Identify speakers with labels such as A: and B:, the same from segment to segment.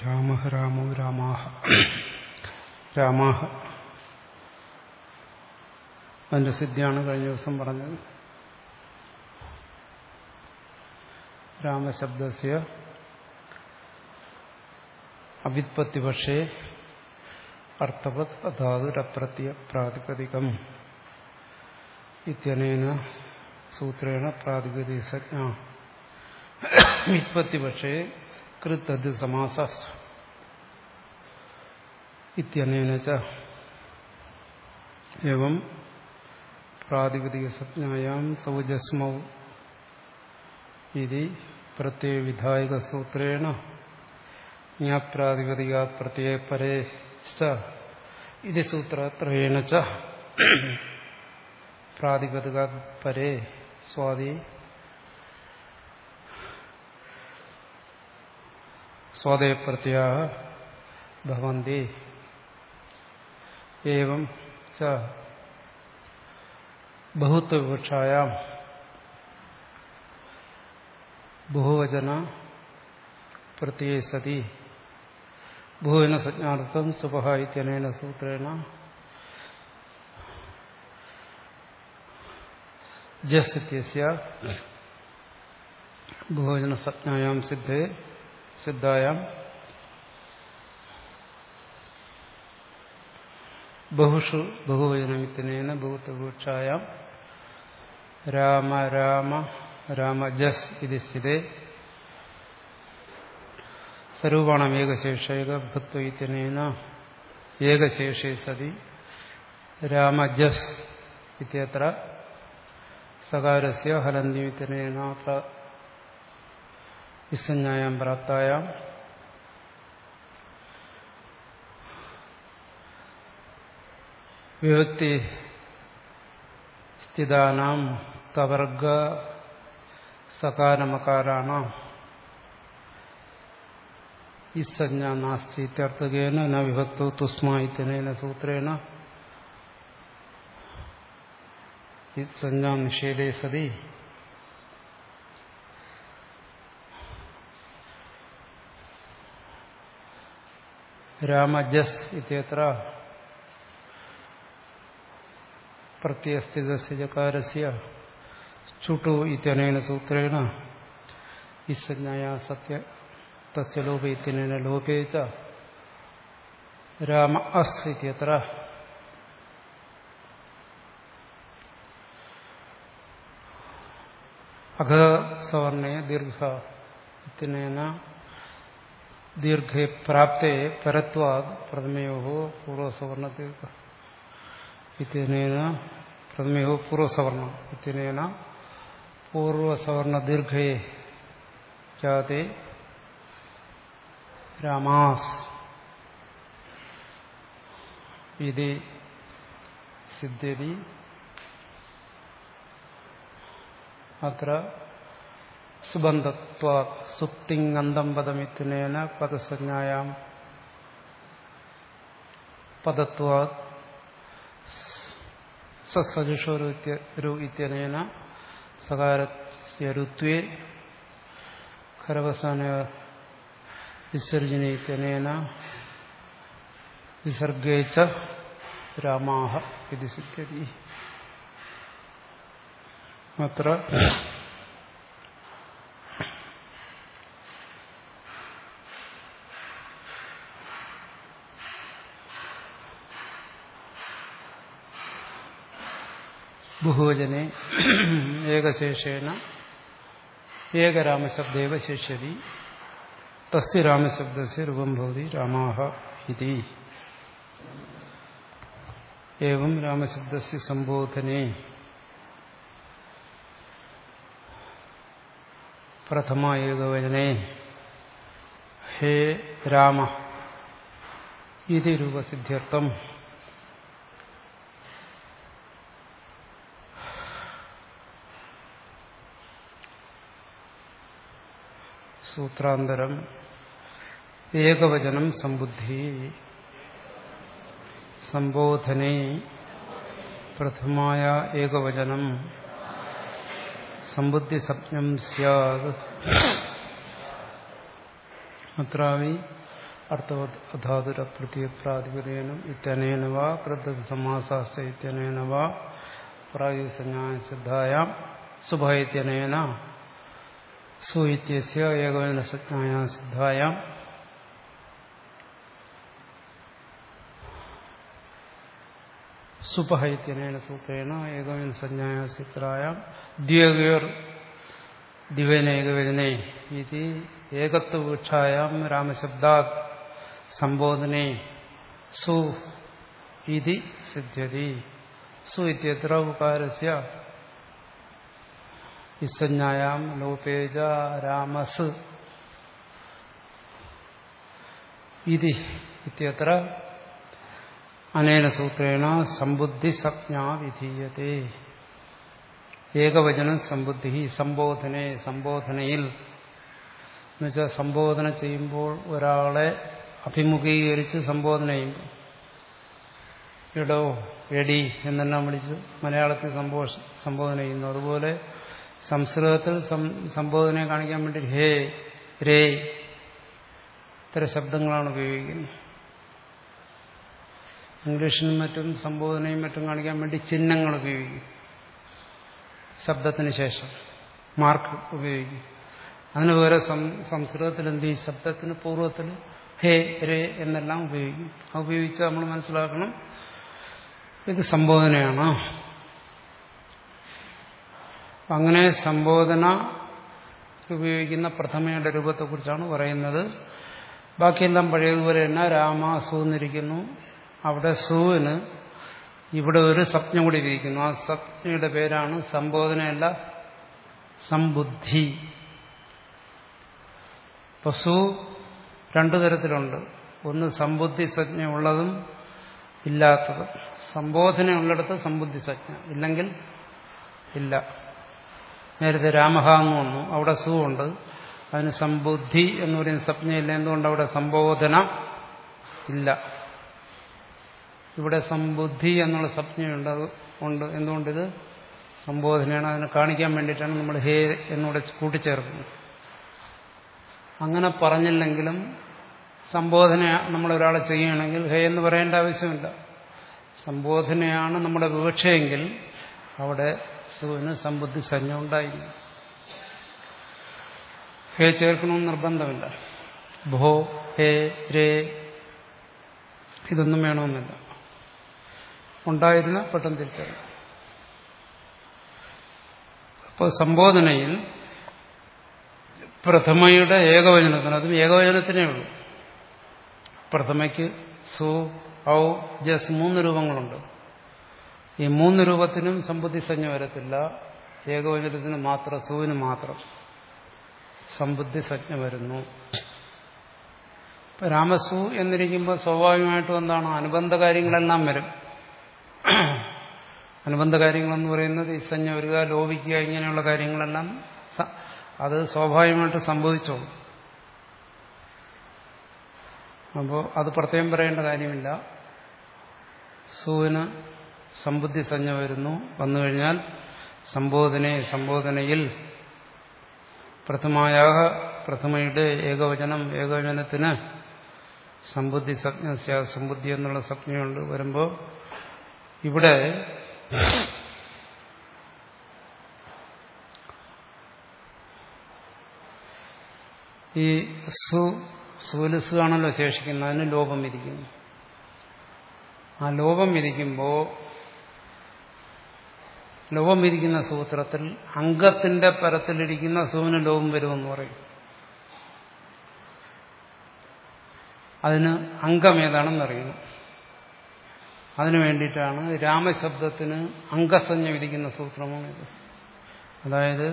A: രാമ രാമോ രാമാഹ രാമാഹ അതിന്റെ സിദ്ധിയാണ് കഴിഞ്ഞ ദിവസം പറഞ്ഞത് രാമശബ്ദസ്യ അവിത്പത്തിപക്ഷേ അർത്ഥവത് അധാതുരപ്രത്യ പ്രാതിപതികം ഇത്യനേന സൂത്രേണ പ്രാതിപതിക സജ്ഞ വിത്പത്തിപക്ഷേ കൃത്തത് സമാസ ഇത്യനേന ച എവം പ്രാതിപതിക സജ്ഞായാം സൗജസ്മൗ ഇതി പ്രത്യയ വിധായക സൂത്രേണ ജ്ഞാപ്രാതിപതിക പ്രത്യയ പരേ ഇത് സൂത്രത്രയേണ ച പ്രാതിപതിക പരേ സ്വാതി സ്വാദയപ്രത്യ ഭവന്തി ഏവം ച ബഹുത്വവിവക്ഷായാം ബഹുവചന പ്രത്യയ സതി ബഹുവന സജ്ഞാർത്ഥം സുപഹ ഇത്യനേന സൂത്രേണ ജസ് ഇത്യസ്യ ബഹുവചന സജ്ഞായാം സിദ്ധേ സിദ്ധായാം ബഹുഷു ബഹുവചനമിത്തിനേന ബഹുത്വവൃക്ഷായാം രാമ രാമ രാമജസ് ഇത് സ്ഥിതേ സർവാണം ഏകശേഷേകഭൃത്വ ഇത്യനേന ഏകശേഷേ സതി രാമജസ് ഇത്യത്ര സകാരസ്യ ഹലന്തിമിത്യനേന വിസഞ്ജായാം പ്രാപ്തായാം വിഭക്തി സ്ഥിതാനാം കവർഗ സകാരമകാരാണ ഇസഞ്ജ നാസ്തി ഇത്യർത്ഥകേന ന വിഭക്തോ തുസ്മ ഇത്യനേന സൂത്രേണ ഇസഞ്ജ നിഷേധേ സതി രാമജസ് ഇത്യത്ര പ്രത്യയസ്ഥിതസ്യ ജകാരസ്യ ചുട്ടു ഇത്യനേന സൂത്രേണ ഇസഞ്ജായ സത്യ തസ്യ ലോപ ഇത്യനേന ലോപേ ച രാമ അസ് ഇത്യത്ര അഘസവർണേ ദീർഘ ഇത്യനേന ദീർഘേ പ്രാപ്തേ പരത്വാദ് പ്രഥമയോ പൂർവസവർണദീർഘ ഇത്യനേന പ്രഥമയോ പൂർവസവർണം ഇത്യനേന പൂർവസവർണ ദീർഘേ ജാതെ രാമാസ് ഇത് സിദ്ധ്യതി അത്ര സുബന്ധത്വ സുപ്തിങ്ങന്തം പദമിത്തിനേന പദസഞ്ജായാം പദത്വാ സസജുഷോരു ഇത്യനേന സകാരസ്യ ഋത്വേ ഖരവസാന വിസർജന ഇത്യനേന വിസർഗേ ച രാമാഹ ഇത് സിദ്ധ്യതി അത്ര ബഹുവചനെ ഏകശേഷേണ ഏകരാമശബ്ദേവ ശിഷ്യതി തസ്യ രാമശബ്ദസ്യ രൂപം ഭവതി രാമാഹ ഇതി ഏവം രാമശബ്ദസ്യ സംബോധനെ പ്രഥമ ഏകവചനെ ഹേ രാമ ഇതി രൂപസിദ്ധ്യർത്ഥം സൂത്രാന്തരം ഏകവചനം സമ്പുദ്ധി സംബോധനെ പ്രഥമായ ഏകവചനം സമ്പുദ്ധി സപ്നം സ്യാത് അത്രാവി അർത്ഥാതുര പ്രത്യപ്രാതിപതേനം ഇത്യനേന വാ കൃത സമാസാശ്ച ഇത്യനേന വാ പ്രായുസഞ്ജായ സിദ്ധായാം സുഭ ഇത്യനേന സു ഇത്യസ്യ ഏകവചന സജ്ഞായ സിദ്ധായാം സുപഹ ഇത്യനേന സൂത്രേണ ഏകവചന സഞ്ജായ സിദ്ധായാം ദ്വിഗേർ ദിവ്യന ഏകവചനെ ഇത് ഏകത്വവൃക്ഷായാം രാമശബ്ദാത് സംബോധനെ സു ഇതി സിദ്ധ്യതി സു ഇത്യത്ര ഉകാരസ്യ വിസഞ്ജായാം ലോപേജ രാമസ് ഇതി ഇത്യത്ര അനേന സൂത്രേണ സമ്പുദ്ധി സംജ്ഞാ വിധീയത്തെ ഏകവചനം സമ്പുദ്ധി സംബോധനെ സംബോധനയിൽ എന്നുവെച്ചാൽ സംബോധന ചെയ്യുമ്പോൾ ഒരാളെ അഭിമുഖീകരിച്ച് സംബോധന ചെയ്യുമ്പോൾ ഇടോ എടി എന്നെല്ലാം വിളിച്ച് മലയാളത്തിൽ സംബോ സംബോധന ചെയ്യുന്നു അതുപോലെ സംസ്കൃതത്തിൽ സംബോധനയെ കാണിക്കാൻ വേണ്ടി ഹേ രേ ഇത്തരം ശബ്ദങ്ങളാണ് ഉപയോഗിക്കുന്നത് ഇംഗ്ലീഷിനും മറ്റും സംബോധനയും മറ്റും കാണിക്കാൻ വേണ്ടി ചിഹ്നങ്ങൾ ഉപയോഗിക്കും ശബ്ദത്തിന് ശേഷം മാർക്ക് ഉപയോഗിക്കും അതിന് വേറെ സംസ്കൃതത്തിൽ എന്ത് ഈ ശബ്ദത്തിന് പൂർവ്വത്തിൽ ഹേ രേ എന്നെല്ലാം ഉപയോഗിക്കും അത് ഉപയോഗിച്ച് നമ്മൾ മനസ്സിലാക്കണം ഇത് സംബോധനയാണ് അങ്ങനെ സംബോധന ഉപയോഗിക്കുന്ന പ്രഥമയുടെ രൂപത്തെക്കുറിച്ചാണ് പറയുന്നത് ബാക്കിയെല്ലാം പഴയതുപോലെ തന്നെ രാമ സു എന്നിരിക്കുന്നു അവിടെ സുവിന് ഇവിടെ ഒരു സ്വപ്നം കൂടി ഇരിക്കുന്നു ആ സ്വപ്നയുടെ പേരാണ് സംബോധനയല്ല സംബുദ്ധി ഇപ്പൊ സു രണ്ടു തരത്തിലുണ്ട് ഒന്ന് സമ്പുദ്ധി സജ്ഞ ഉള്ളതും ഇല്ലാത്തതും സംബോധന ഉള്ളിടത്ത് സമ്പുദ്ധി സജ്ഞ ഇല്ലെങ്കിൽ ഇല്ല നേരത്തെ രാമഹ എന്ന് വന്നു അവിടെ സു ഉണ്ട് അതിന് സമ്പുദ്ധി എന്ന് പറയുന്ന സ്വപ്നയില്ല എന്തുകൊണ്ട് അവിടെ സംബോധന ഇല്ല ഇവിടെ സമ്പുദ്ധി എന്നുള്ള സ്വപ്നയുണ്ട് അത് ഉണ്ട് എന്തുകൊണ്ടിത് സംബോധനയാണ് അതിനെ കാണിക്കാൻ വേണ്ടിയിട്ടാണ് നമ്മൾ ഹേ എന്നൂടെ കൂട്ടിച്ചേർക്കുന്നത് അങ്ങനെ പറഞ്ഞില്ലെങ്കിലും സംബോധന നമ്മളൊരാളെ ചെയ്യുകയാണെങ്കിൽ ഹേ എന്ന് പറയേണ്ട ആവശ്യമില്ല സംബോധനയാണ് നമ്മുടെ വിവക്ഷയെങ്കിൽ അവിടെ സുവിന് സമ്പുദ്ധി സഞ്ജ ഉണ്ടായിരുന്നു ഹേ ചേർക്കണമെന്ന് നിർബന്ധമില്ല ഭോ ഹേ രേ ഇതൊന്നും വേണമെന്നില്ല ഉണ്ടായിരുന്ന പെട്ടെന്ന് തിരിച്ചറിയും അപ്പോൾ സംബോധനയിൽ പ്രഥമയുടെ ഏകവചനത്തിന് അതും ഏകവചനത്തിനേ ഉള്ളൂ പ്രഥമയ്ക്ക് സു ഔ ജസ് മൂന്ന് രൂപങ്ങളുണ്ട് ഈ മൂന്ന് രൂപത്തിനും സമ്പുദ്ധി സഞ്ജ വരത്തില്ല ഏകവചനത്തിന് മാത്രം സുവിന് മാത്രം സമ്പുദ്ധി സജ്ഞ വരുന്നു രാമസു എന്നിരിക്കുമ്പോൾ സ്വാഭാവികമായിട്ടും എന്താണ് അനുബന്ധ കാര്യങ്ങളെല്ലാം വരും അനുബന്ധ കാര്യങ്ങളെന്ന് പറയുന്നത് ഇസഞ്ഞ വരിക ലോപിക്കുക ഇങ്ങനെയുള്ള കാര്യങ്ങളെല്ലാം അത് സ്വാഭാവികമായിട്ട് സംഭവിച്ചോളും അപ്പോൾ അത് പ്രത്യേകം പറയേണ്ട കാര്യമില്ല സൂവിന് സമ്പുദ്ധി സഞ്ജ വരുന്നു വന്നു കഴിഞ്ഞാൽ സംബോധനയെ സംബോധനയിൽ പ്രഥമായ പ്രഥമയുടെ ഏകവചനം ഏകവചനത്തിന് സമ്പുദ്ധി സജ്ഞ സമ്പുദ്ധി എന്നുള്ള സജ്ഞയുണ്ട് വരുമ്പോൾ ഇവിടെ ഈ സു സൂലസ് ആണല്ലോ ശേഷിക്കുന്നത് അതിന് ലോപം ഇരിക്കുന്നു ആ ലോപം ഇരിക്കുമ്പോൾ ലോപം ഇരിക്കുന്ന സൂത്രത്തിൽ അംഗത്തിന്റെ പരത്തിലിരിക്കുന്ന സൂവിന് ലോപം വരുമെന്ന് പറയും അതിന് അംഗം ഏതാണെന്നറിയണം അതിനു വേണ്ടിയിട്ടാണ് രാമശബ്ദത്തിന് അംഗസഞ്ജ വിധിക്കുന്ന സൂത്രമാണ് ഇത് അതായത്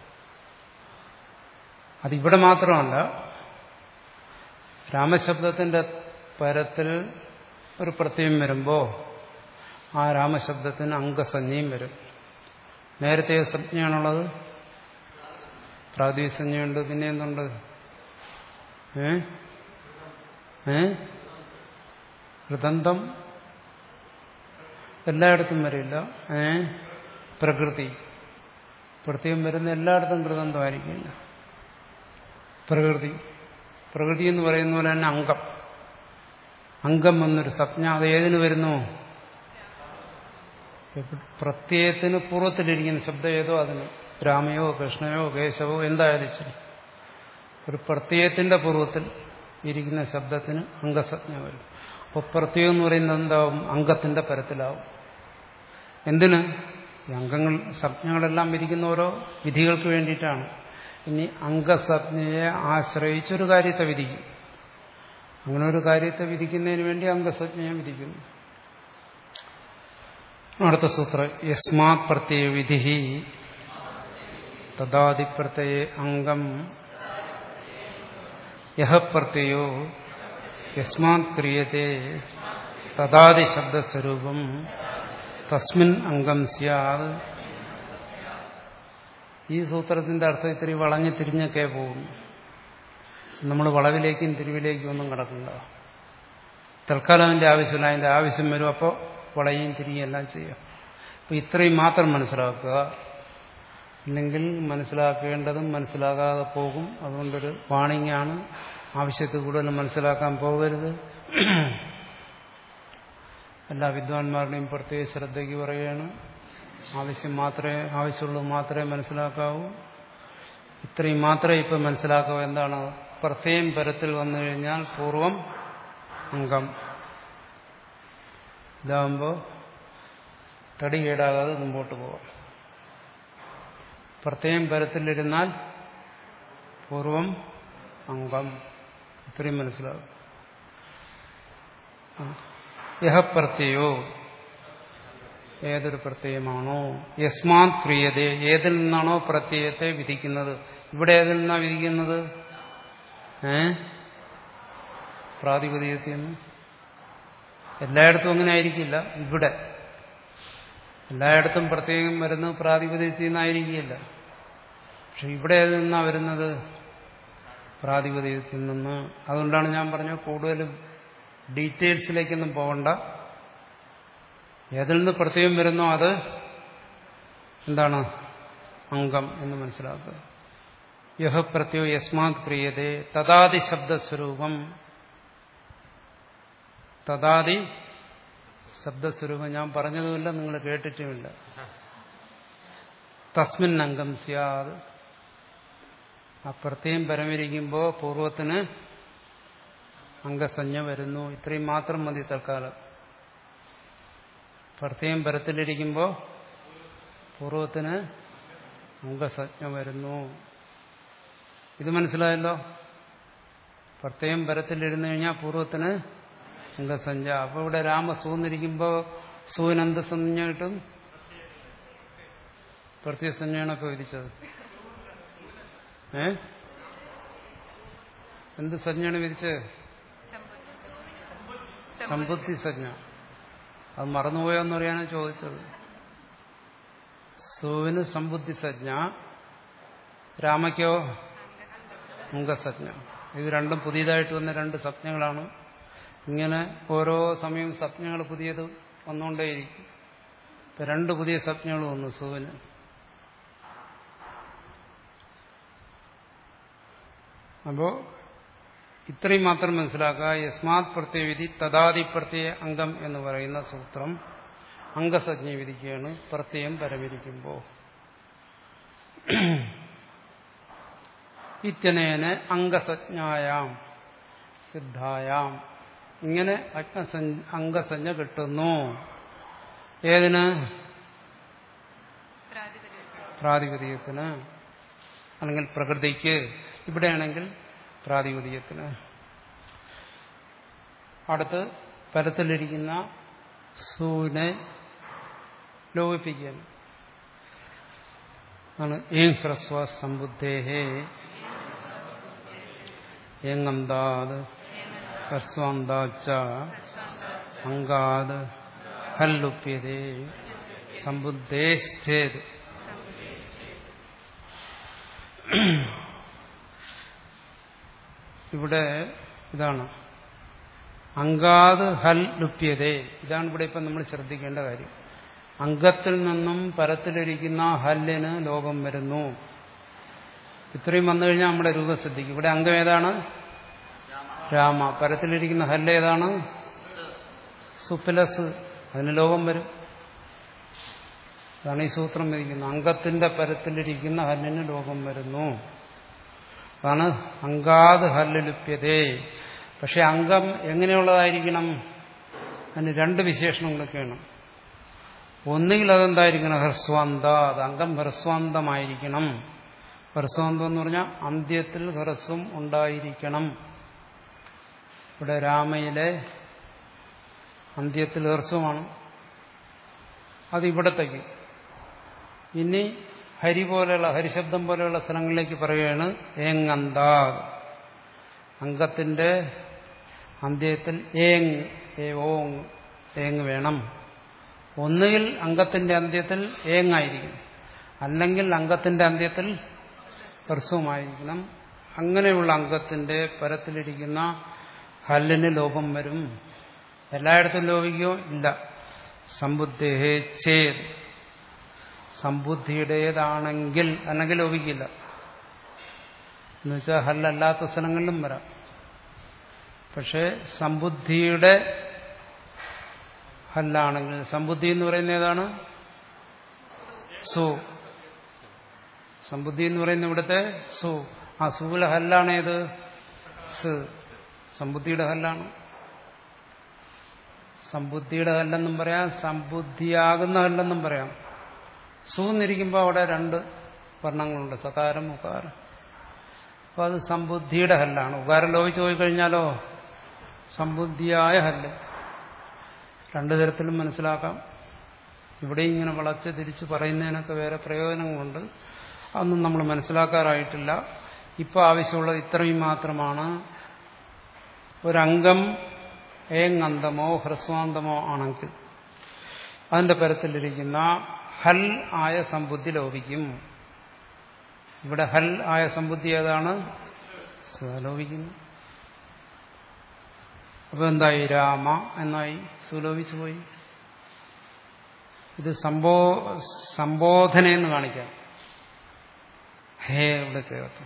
A: അതിവിടെ മാത്രമല്ല രാമശബ്ദത്തിന്റെ പരത്തിൽ ഒരു പ്രത്യയം വരുമ്പോൾ ആ രാമശബ്ദത്തിന് അംഗസഞ്ജയും വരും നേരത്തെ സംജ്ഞയാണുള്ളത് പ്രാദേശിക സംജ്ഞയുണ്ട് പിന്നെ എന്തുണ്ട് ഏ ഏ ഹൃദന്തം എല്ലായിടത്തും വരില്ല ഏ പ്രകൃതി പ്രത്യേകം വരുന്ന എല്ലായിടത്തും കൃതന്തമായിരിക്കില്ല പ്രകൃതി പ്രകൃതി എന്ന് പറയുന്ന പോലെ തന്നെ അംഗം അംഗം എന്നൊരു സംജ്ഞ അത് ഏതിന് വരുന്നു പ്രത്യയത്തിന് പൂർവ്വത്തിലിരിക്കുന്ന ശബ്ദം ഏതോ അതിന് രാമയോ കൃഷ്ണയോ കേശവോ എന്തായാലും ശരി ഒരു പ്രത്യയത്തിന്റെ പൂർവ്വത്തിൽ ഇരിക്കുന്ന ശബ്ദത്തിന് അംഗസജ്ഞ വരും അപ്പോൾ പ്രത്യയം എന്ന് പറയുന്നത് എന്താവും അംഗത്തിന്റെ പരത്തിലാവും എന്തിന് ഈ അംഗങ്ങൾ സംജ്ഞകളെല്ലാം ഇരിക്കുന്ന ഓരോ വിധികൾക്ക് വേണ്ടിയിട്ടാണ് ഇനി അംഗസജ്ഞയെ ആശ്രയിച്ചൊരു കാര്യത്തെ വിധിക്കും അങ്ങനെ ഒരു കാര്യത്തെ വിധിക്കുന്നതിന് വേണ്ടി അംഗസജ്ഞയെ വിധിക്കുന്നു അടുത്ത സൂത്രം യസ്മാത് പ്രത്യയ വിധി തദാദിപ്രത്യയ അംഗം യഹ പ്രത്യയോ യസ്മാത് ക്രിയത്തെ തദാദി ശബ്ദസ്വരൂപം തസ്മിൻ അംഗം സ്യാത് ഈ സൂത്രത്തിന്റെ അർത്ഥം ഇത്തിരി വളഞ്ഞു തിരിഞ്ഞൊക്കെ പോകും നമ്മൾ വളവിലേക്കും തിരിവിലേക്കും ഒന്നും കിടക്കണ്ട തൽക്കാലം അതിന്റെ ആവശ്യമില്ല അതിന്റെ ആവശ്യം വരും അപ്പോൾ വളയും തിരികെ എല്ലാം ചെയ്യാം അപ്പൊ ഇത്രയും മാത്രം മനസ്സിലാക്കുക ഇല്ലെങ്കിൽ മനസ്സിലാക്കേണ്ടതും മനസ്സിലാകാതെ പോകും അതുകൊണ്ടൊരു വാണിങ്ങാണ് ആവശ്യത്തിൽ കൂടുതൽ മനസ്സിലാക്കാൻ പോകരുത് എല്ലാ വിദ്വാൻമാരുടെയും പ്രത്യേക ശ്രദ്ധയ്ക്ക് പറയുകയാണ് ആവശ്യം മാത്രമേ ആവശ്യമുള്ളത് മാത്രമേ മനസ്സിലാക്കാവൂ ഇത്രയും മാത്രമേ ഇപ്പം മനസ്സിലാക്കാവൂ എന്താണ് പ്രത്യേകം പരത്തിൽ വന്നു കഴിഞ്ഞാൽ പൂർവം അംഗം ഇതാകുമ്പോൾ തടി കേടാകാതെ മുമ്പോട്ട് പോവാം പ്രത്യേകം പരത്തിലിരുന്നാൽ പൂർവം അംഗം ഇത്രയും മനസ്സിലാകും യഹപ്രത്യയോ ഏതൊരു പ്രത്യയമാണോ യസ്മാത് ക്രിയതേ ഏതിൽ നിന്നാണോ പ്രത്യയത്തെ വിധിക്കുന്നത് ഇവിടെ ഏതിൽ നിന്നാണ് വിധിക്കുന്നത് ഏ പ്രാതിപതികത്തിൽ നിന്ന് എല്ലായിടത്തും അങ്ങനെ ആയിരിക്കില്ല ഇവിടെ എല്ലായിടത്തും പ്രത്യേകം വരുന്നത് പ്രാതിപതികത്തിൽ നിന്നായിരിക്കില്ല പക്ഷെ ഇവിടെ ഏതിൽ നിന്നാണ് വരുന്നത് പ്രാതിപതികത്തിൽ നിന്ന് അതുകൊണ്ടാണ് ഞാൻ പറഞ്ഞത് കൂടുതലും ഡീറ്റെയിൽസിലേക്കൊന്നും പോകണ്ട ഏതിൽ നിന്ന് പ്രത്യേകം വരുന്നോ അത് എന്താണ് അംഗം എന്ന് മനസ്സിലാക്കുക യഹ പ്രത്യോ യസ്മാത് ക്രിയതേ തദാദി ശബ്ദസ്വരൂപം തദാദി ശബ്ദസ്വരൂപം ഞാൻ പറഞ്ഞതുമില്ല നിങ്ങൾ കേട്ടിട്ടുമില്ല തസ്മിൻ അംഗം സ്യാത് ആ പ്രത്യേകം പരമിരിക്കുമ്പോൾ പൂർവത്തിന് അംഗസഞ്ജ വരുന്നു ഇത്രയും മാത്രം മതി തൽക്കാലം പ്രത്യേകം പരത്തിലിരിക്കുമ്പോൾ പൂർവത്തിന് അംഗസജ്ഞ വരുന്നു ഇത് മനസ്സിലായല്ലോ പ്രത്യേകം പരത്തിലിരുന്നു കഴിഞ്ഞാൽ പൂർവത്തിന് അംഗസഞ്ജ അപ്പൊ ഇവിടെ രാമ സൂന്നിരിക്കുമ്പോൾ സൂവിന് എന്ത് സഞ്ജ കിട്ടും പ്രത്യസഞ്ജയാണ് ഇപ്പൊ വിധിച്ചത് ഏ എന്ത് സഞ്ജയാണ് വിധിച്ചത് സമ്പുദ്ധി സജ്ഞ അത് മറന്നുപോയോന്ന് പറയാനാണ് ചോദിച്ചത് സുവിന് സമ്പുദ്ധി സജ്ഞ രാമയ്ക്കോ അംഗസജ്ഞ ഇത് രണ്ടും പുതിയതായിട്ട് വന്ന രണ്ട് സജ്ഞകളാണ് ഇങ്ങനെ ഓരോ സമയവും സജ്ഞകൾ പുതിയത് വന്നുകൊണ്ടേയിരിക്കും ഇപ്പൊ രണ്ട് പുതിയ സജ്ഞകൾ വന്നു സുവിന് അപ്പോ ഇത്രയും മാത്രം മനസ്സിലാക്കുക യസ്മാത് പ്രത്യവിധി തദാദി പ്രത്യയ അംഗം എന്ന് പറയുന്ന സൂത്രം അംഗസജ്ഞ വിധിക്കുകയാണ് പ്രത്യയം പരമിരിക്കുമ്പോൾ ഇത്യനേന അംഗസജ്ഞായാം സിദ്ധായാം ഇങ്ങനെ അംഗസഞ്ജ കിട്ടുന്നു ഏതിന് പ്രാതിപതികത്തിന് അല്ലെങ്കിൽ പ്രകൃതിക്ക് ഇവിടെയാണെങ്കിൽ പ്രാതിപതികത്തിന് അടുത്ത് പരത്തിലിരിക്കുന്ന സൂനെ ലോപിപ്പിക്കുകയാണ് ആണ് ഏം ഹ്രസ്വ സമ്പുദ്ധേഹേ ഏങ്ങന്താത് ഹ്രസ്വാന്താച്ച അങ്കാത് ഹല്ലുപ്യതേ സമ്പുദ്ധേശ്ചേത് ഇവിടെ ഇതാണ് അങ്കാത് ഹൽ ലുപ്യതേ ഇതാണ് ഇവിടെ ഇപ്പം നമ്മൾ ശ്രദ്ധിക്കേണ്ട കാര്യം അംഗത്തിൽ നിന്നും പരത്തിലിരിക്കുന്ന ഹല്ലിന് ലോകം വരുന്നു ഇത്രയും വന്നു കഴിഞ്ഞാൽ നമ്മുടെ രൂപം ശ്രദ്ധിക്കും ഇവിടെ അംഗം ഏതാണ് രാമ പരത്തിലിരിക്കുന്ന ഹല്ല് ഏതാണ് സുപ്പിലസ് അതിന് ലോകം വരും അതാണ് ഈ സൂത്രം വിധിക്കുന്നത് അംഗത്തിന്റെ പരത്തിലിരിക്കുന്ന ഹല്ലിന് ലോകം വരുന്നു അതാണ് അങ്കാത് ഹല്ലുലുപ്യതേ പക്ഷെ അംഗം എങ്ങനെയുള്ളതായിരിക്കണം അതിന് രണ്ട് വിശേഷണങ്ങളൊക്കെ വേണം ഒന്നുകിൽ അതെന്തായിരിക്കണം ഹ്രസ്വാന്ത അത് അംഗം ഹ്രസ്വാന്തമായിരിക്കണം ഹ്രസ്വാന്തം എന്ന് പറഞ്ഞാൽ അന്ത്യത്തിൽ ഹ്രസ്വം ഉണ്ടായിരിക്കണം ഇവിടെ രാമയിലെ അന്ത്യത്തിൽ ഹ്രസ്വമാണ് അത് ഇവിടത്തേക്ക് ഇനി ഹരി പോലെയുള്ള ഹരിശബ്ദം പോലെയുള്ള സ്ഥലങ്ങളിലേക്ക് പറയുകയാണ് ഏങ്ങന്ത അംഗത്തിന്റെ അന്ത്യത്തിൽ ഏങ് ഏ ഓങ് ഏങ് വേണം ഒന്നുകിൽ അംഗത്തിന്റെ അന്ത്യത്തിൽ ഏങ്ങായിരിക്കും അല്ലെങ്കിൽ അംഗത്തിന്റെ അന്ത്യത്തിൽ ഹ്രസ്വമായിരിക്കണം അങ്ങനെയുള്ള അംഗത്തിന്റെ പരത്തിലിരിക്കുന്ന ഹല്ലിന് ലോപം വരും എല്ലായിടത്തും ലോപിക്കോ ഇല്ല സമ്പുദ്ധേ ചേത് സമ്പുദ്ധിയുടേതാണെങ്കിൽ അല്ലെങ്കിൽ ലോപിക്കില്ല എന്നുവെച്ചാൽ ഹല്ലല്ലാത്ത സ്ഥലങ്ങളിലും വരാം പക്ഷെ സമ്പുദ്ധിയുടെ ഹല്ലാണെങ്കിൽ സമ്പുദ്ധി എന്ന് പറയുന്ന ഏതാണ് സു സമ്പുദ്ധി എന്ന് പറയുന്ന ഇവിടുത്തെ സു ആ സുവിലെ ഹല്ലാണ് ഏത് സ് സമ്പുദ്ധിയുടെ ഹല്ലാണ് സമ്പുദ്ധിയുടെ ഹല്ലെന്നും പറയാം സമ്പുദ്ധിയാകുന്ന ഹല്ലെന്നും പറയാം സു എന്നിരിക്കുമ്പോൾ അവിടെ രണ്ട് വർണ്ണങ്ങളുണ്ട് സകാരം ഉകാരം അപ്പോൾ അത് സമ്പുദ്ധിയുടെ ഹല്ലാണ് ഉകാരം ലോപിച്ചു പോയി കഴിഞ്ഞാലോ സമ്പുദ്ധിയായ ഹല്ല് രണ്ടു തരത്തിലും മനസ്സിലാക്കാം ഇവിടെ ഇങ്ങനെ വളച്ച് തിരിച്ച് പറയുന്നതിനൊക്കെ വേറെ പ്രയോജനങ്ങളുണ്ട് അതൊന്നും നമ്മൾ മനസ്സിലാക്കാറായിട്ടില്ല ഇപ്പോൾ ആവശ്യമുള്ളത് ഇത്രയും മാത്രമാണ് ഒരംഗം ഏങ്ങന്തമോ ഹ്രസ്വാന്തമോ ആണെങ്കിൽ അതിന്റെ പരത്തിലിരിക്കുന്ന ഹൽ ആയ സമ്പുദ്ധി ലോപിക്കും ഇവിടെ ഹൽ ആയ സമ്പുദ്ധി ഏതാണ് ലോപിക്കുന്നു അപ്പൊ എന്തായി രാമ എന്നായി സുലോപിച്ചു പോയി ഇത് സംബോ സംബോധനയെന്ന് കാണിക്കാം ഹേ ഇവിടെ ചേർത്ത്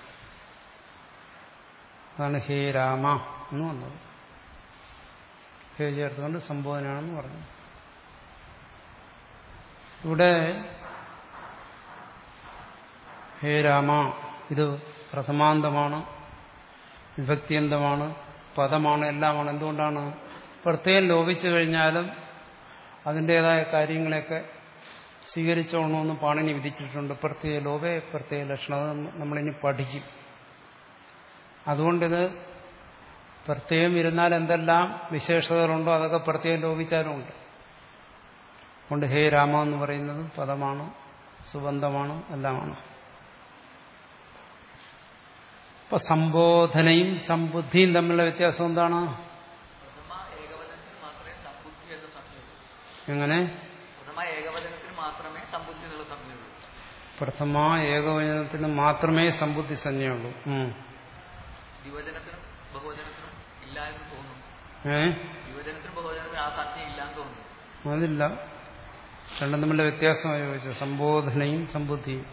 A: അതാണ് ഹേ രാമ എന്ന് വന്നത് ഹേ ചേർത്തുകൊണ്ട് സംബോധനയാണെന്ന് പറഞ്ഞു ഇവിടെ ഹേ രാമ ഇത് പ്രഥമാന്തമാണ് വിഭക്തിയന്തമാണ് പദമാണ് എല്ലാമാണ് എന്തുകൊണ്ടാണ് പ്രത്യേകം ലോപിച്ചു കഴിഞ്ഞാലും അതിൻ്റെതായ കാര്യങ്ങളെയൊക്കെ സ്വീകരിച്ചോണമെന്ന് പാണിനി വിധിച്ചിട്ടുണ്ട് പ്രത്യേക ലോപേ പ്രത്യേക ലക്ഷണം അത് നമ്മളിനി പഠിക്കും അതുകൊണ്ടിത് പ്രത്യേകം ഇരുന്നാൽ എന്തെല്ലാം വിശേഷതകളുണ്ടോ അതൊക്കെ പ്രത്യേകം ലോപിച്ചാലുമുണ്ട് അതുകൊണ്ട് ഹേ രാമ എന്ന് പറയുന്നത് പദമാണ് സുബന്ധമാണ് എല്ലാമാണ് ഇപ്പൊ സംബോധനയും സമ്പുദ്ധിയും തമ്മിലുള്ള വ്യത്യാസം എന്താണ്
B: പ്രഥമ ഏകവചനത്തിൽ മാത്രമേ സമ്പുദ്ധി എന്ന സംജ്ഞയുള്ളൂ
A: എങ്ങനെ
B: പ്രഥമ ഏകവചനത്തിൽ മാത്രമേ സമ്പുദ്ധി എന്നുള്ള സംജ്ഞയുള്ളൂ
A: പ്രഥമ ഏകവചനത്തിന് മാത്രമേ സമ്പുദ്ധി സംജ്ഞയുള്ളൂ ഉം.
B: ദ്വിവചനത്തിനും ബഹുവചനത്തിനും ഇല്ല എന്ന് തോന്നുന്നു
A: ഏ
B: ദ്വിവചനത്തിനും ബഹുവചനത്തിനും ആ സംജ്ഞ ഇല്ല എന്ന് തോന്നുന്നു
A: അതില്ല രണ്ടും തമ്മിലുള്ള വ്യത്യാസമായി ചോദിച്ചു സംബോധനയും സമ്പുദ്ധിയും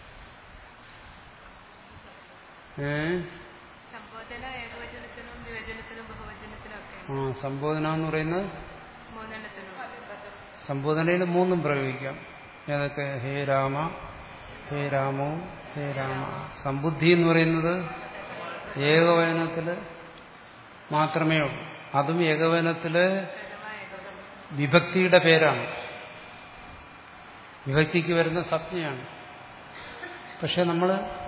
A: ഏ
C: സംബോധന ഏകവചനത്തിനും ദ്വിവചനത്തിനും ബഹുവചനത്തിനും ഒക്കെ
A: ആ സംബോധന എന്ന് പറയുന്നത്
C: മൂന്നെണ്ണത്തിനും
A: സംബോധനയിൽ മൂന്നും പ്രയോഗിക്കാം ഏതൊക്കെ ഹേ രാമ ഹേ രാമോ ഹേ രാമ സമ്പുദ്ധി എന്ന് പറയുന്നത് ഏകവചനത്തില് മാത്രമേ ഉള്ളൂ അതും ഏകവചനത്തില് വിഭക്തിയുടെ പേരാണ് വിഭക്തിക്ക് വരുന്ന സംജ്ഞയാണ് പക്ഷെ നമ്മൾ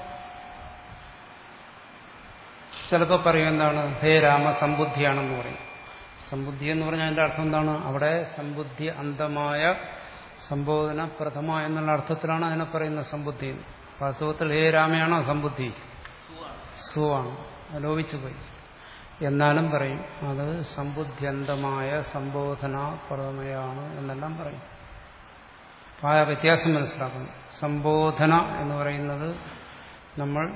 A: ചിലപ്പോൾ പറയും എന്താണ് ഹേ രാമ സമ്പുദ്ധിയാണെന്ന് പറയും സമ്പുദ്ധി എന്ന് പറഞ്ഞാൽ അതിന്റെ അർത്ഥം എന്താണ് അവിടെ സമ്പുദ്ധി അന്തമായ സംബോധന പ്രഥമ എന്നുള്ള അർത്ഥത്തിലാണ് അതിനെ പറയുന്ന സമ്പുദ്ധി വാസ്തവത്തിൽ ഹേ രാമയാണോ സമ്പുദ്ധി സുവാണ് ലോപിച്ചു പോയി എന്നാലും പറയും അത് സമ്പുദ്ധ്യന്തമായ സംബോധന പ്രഥമയാണ് എന്നെല്ലാം പറയും അപ്പൊ ആ വ്യത്യാസം മനസ്സിലാക്കണം സംബോധന എന്ന് പറയുന്നത് നമ്മൾ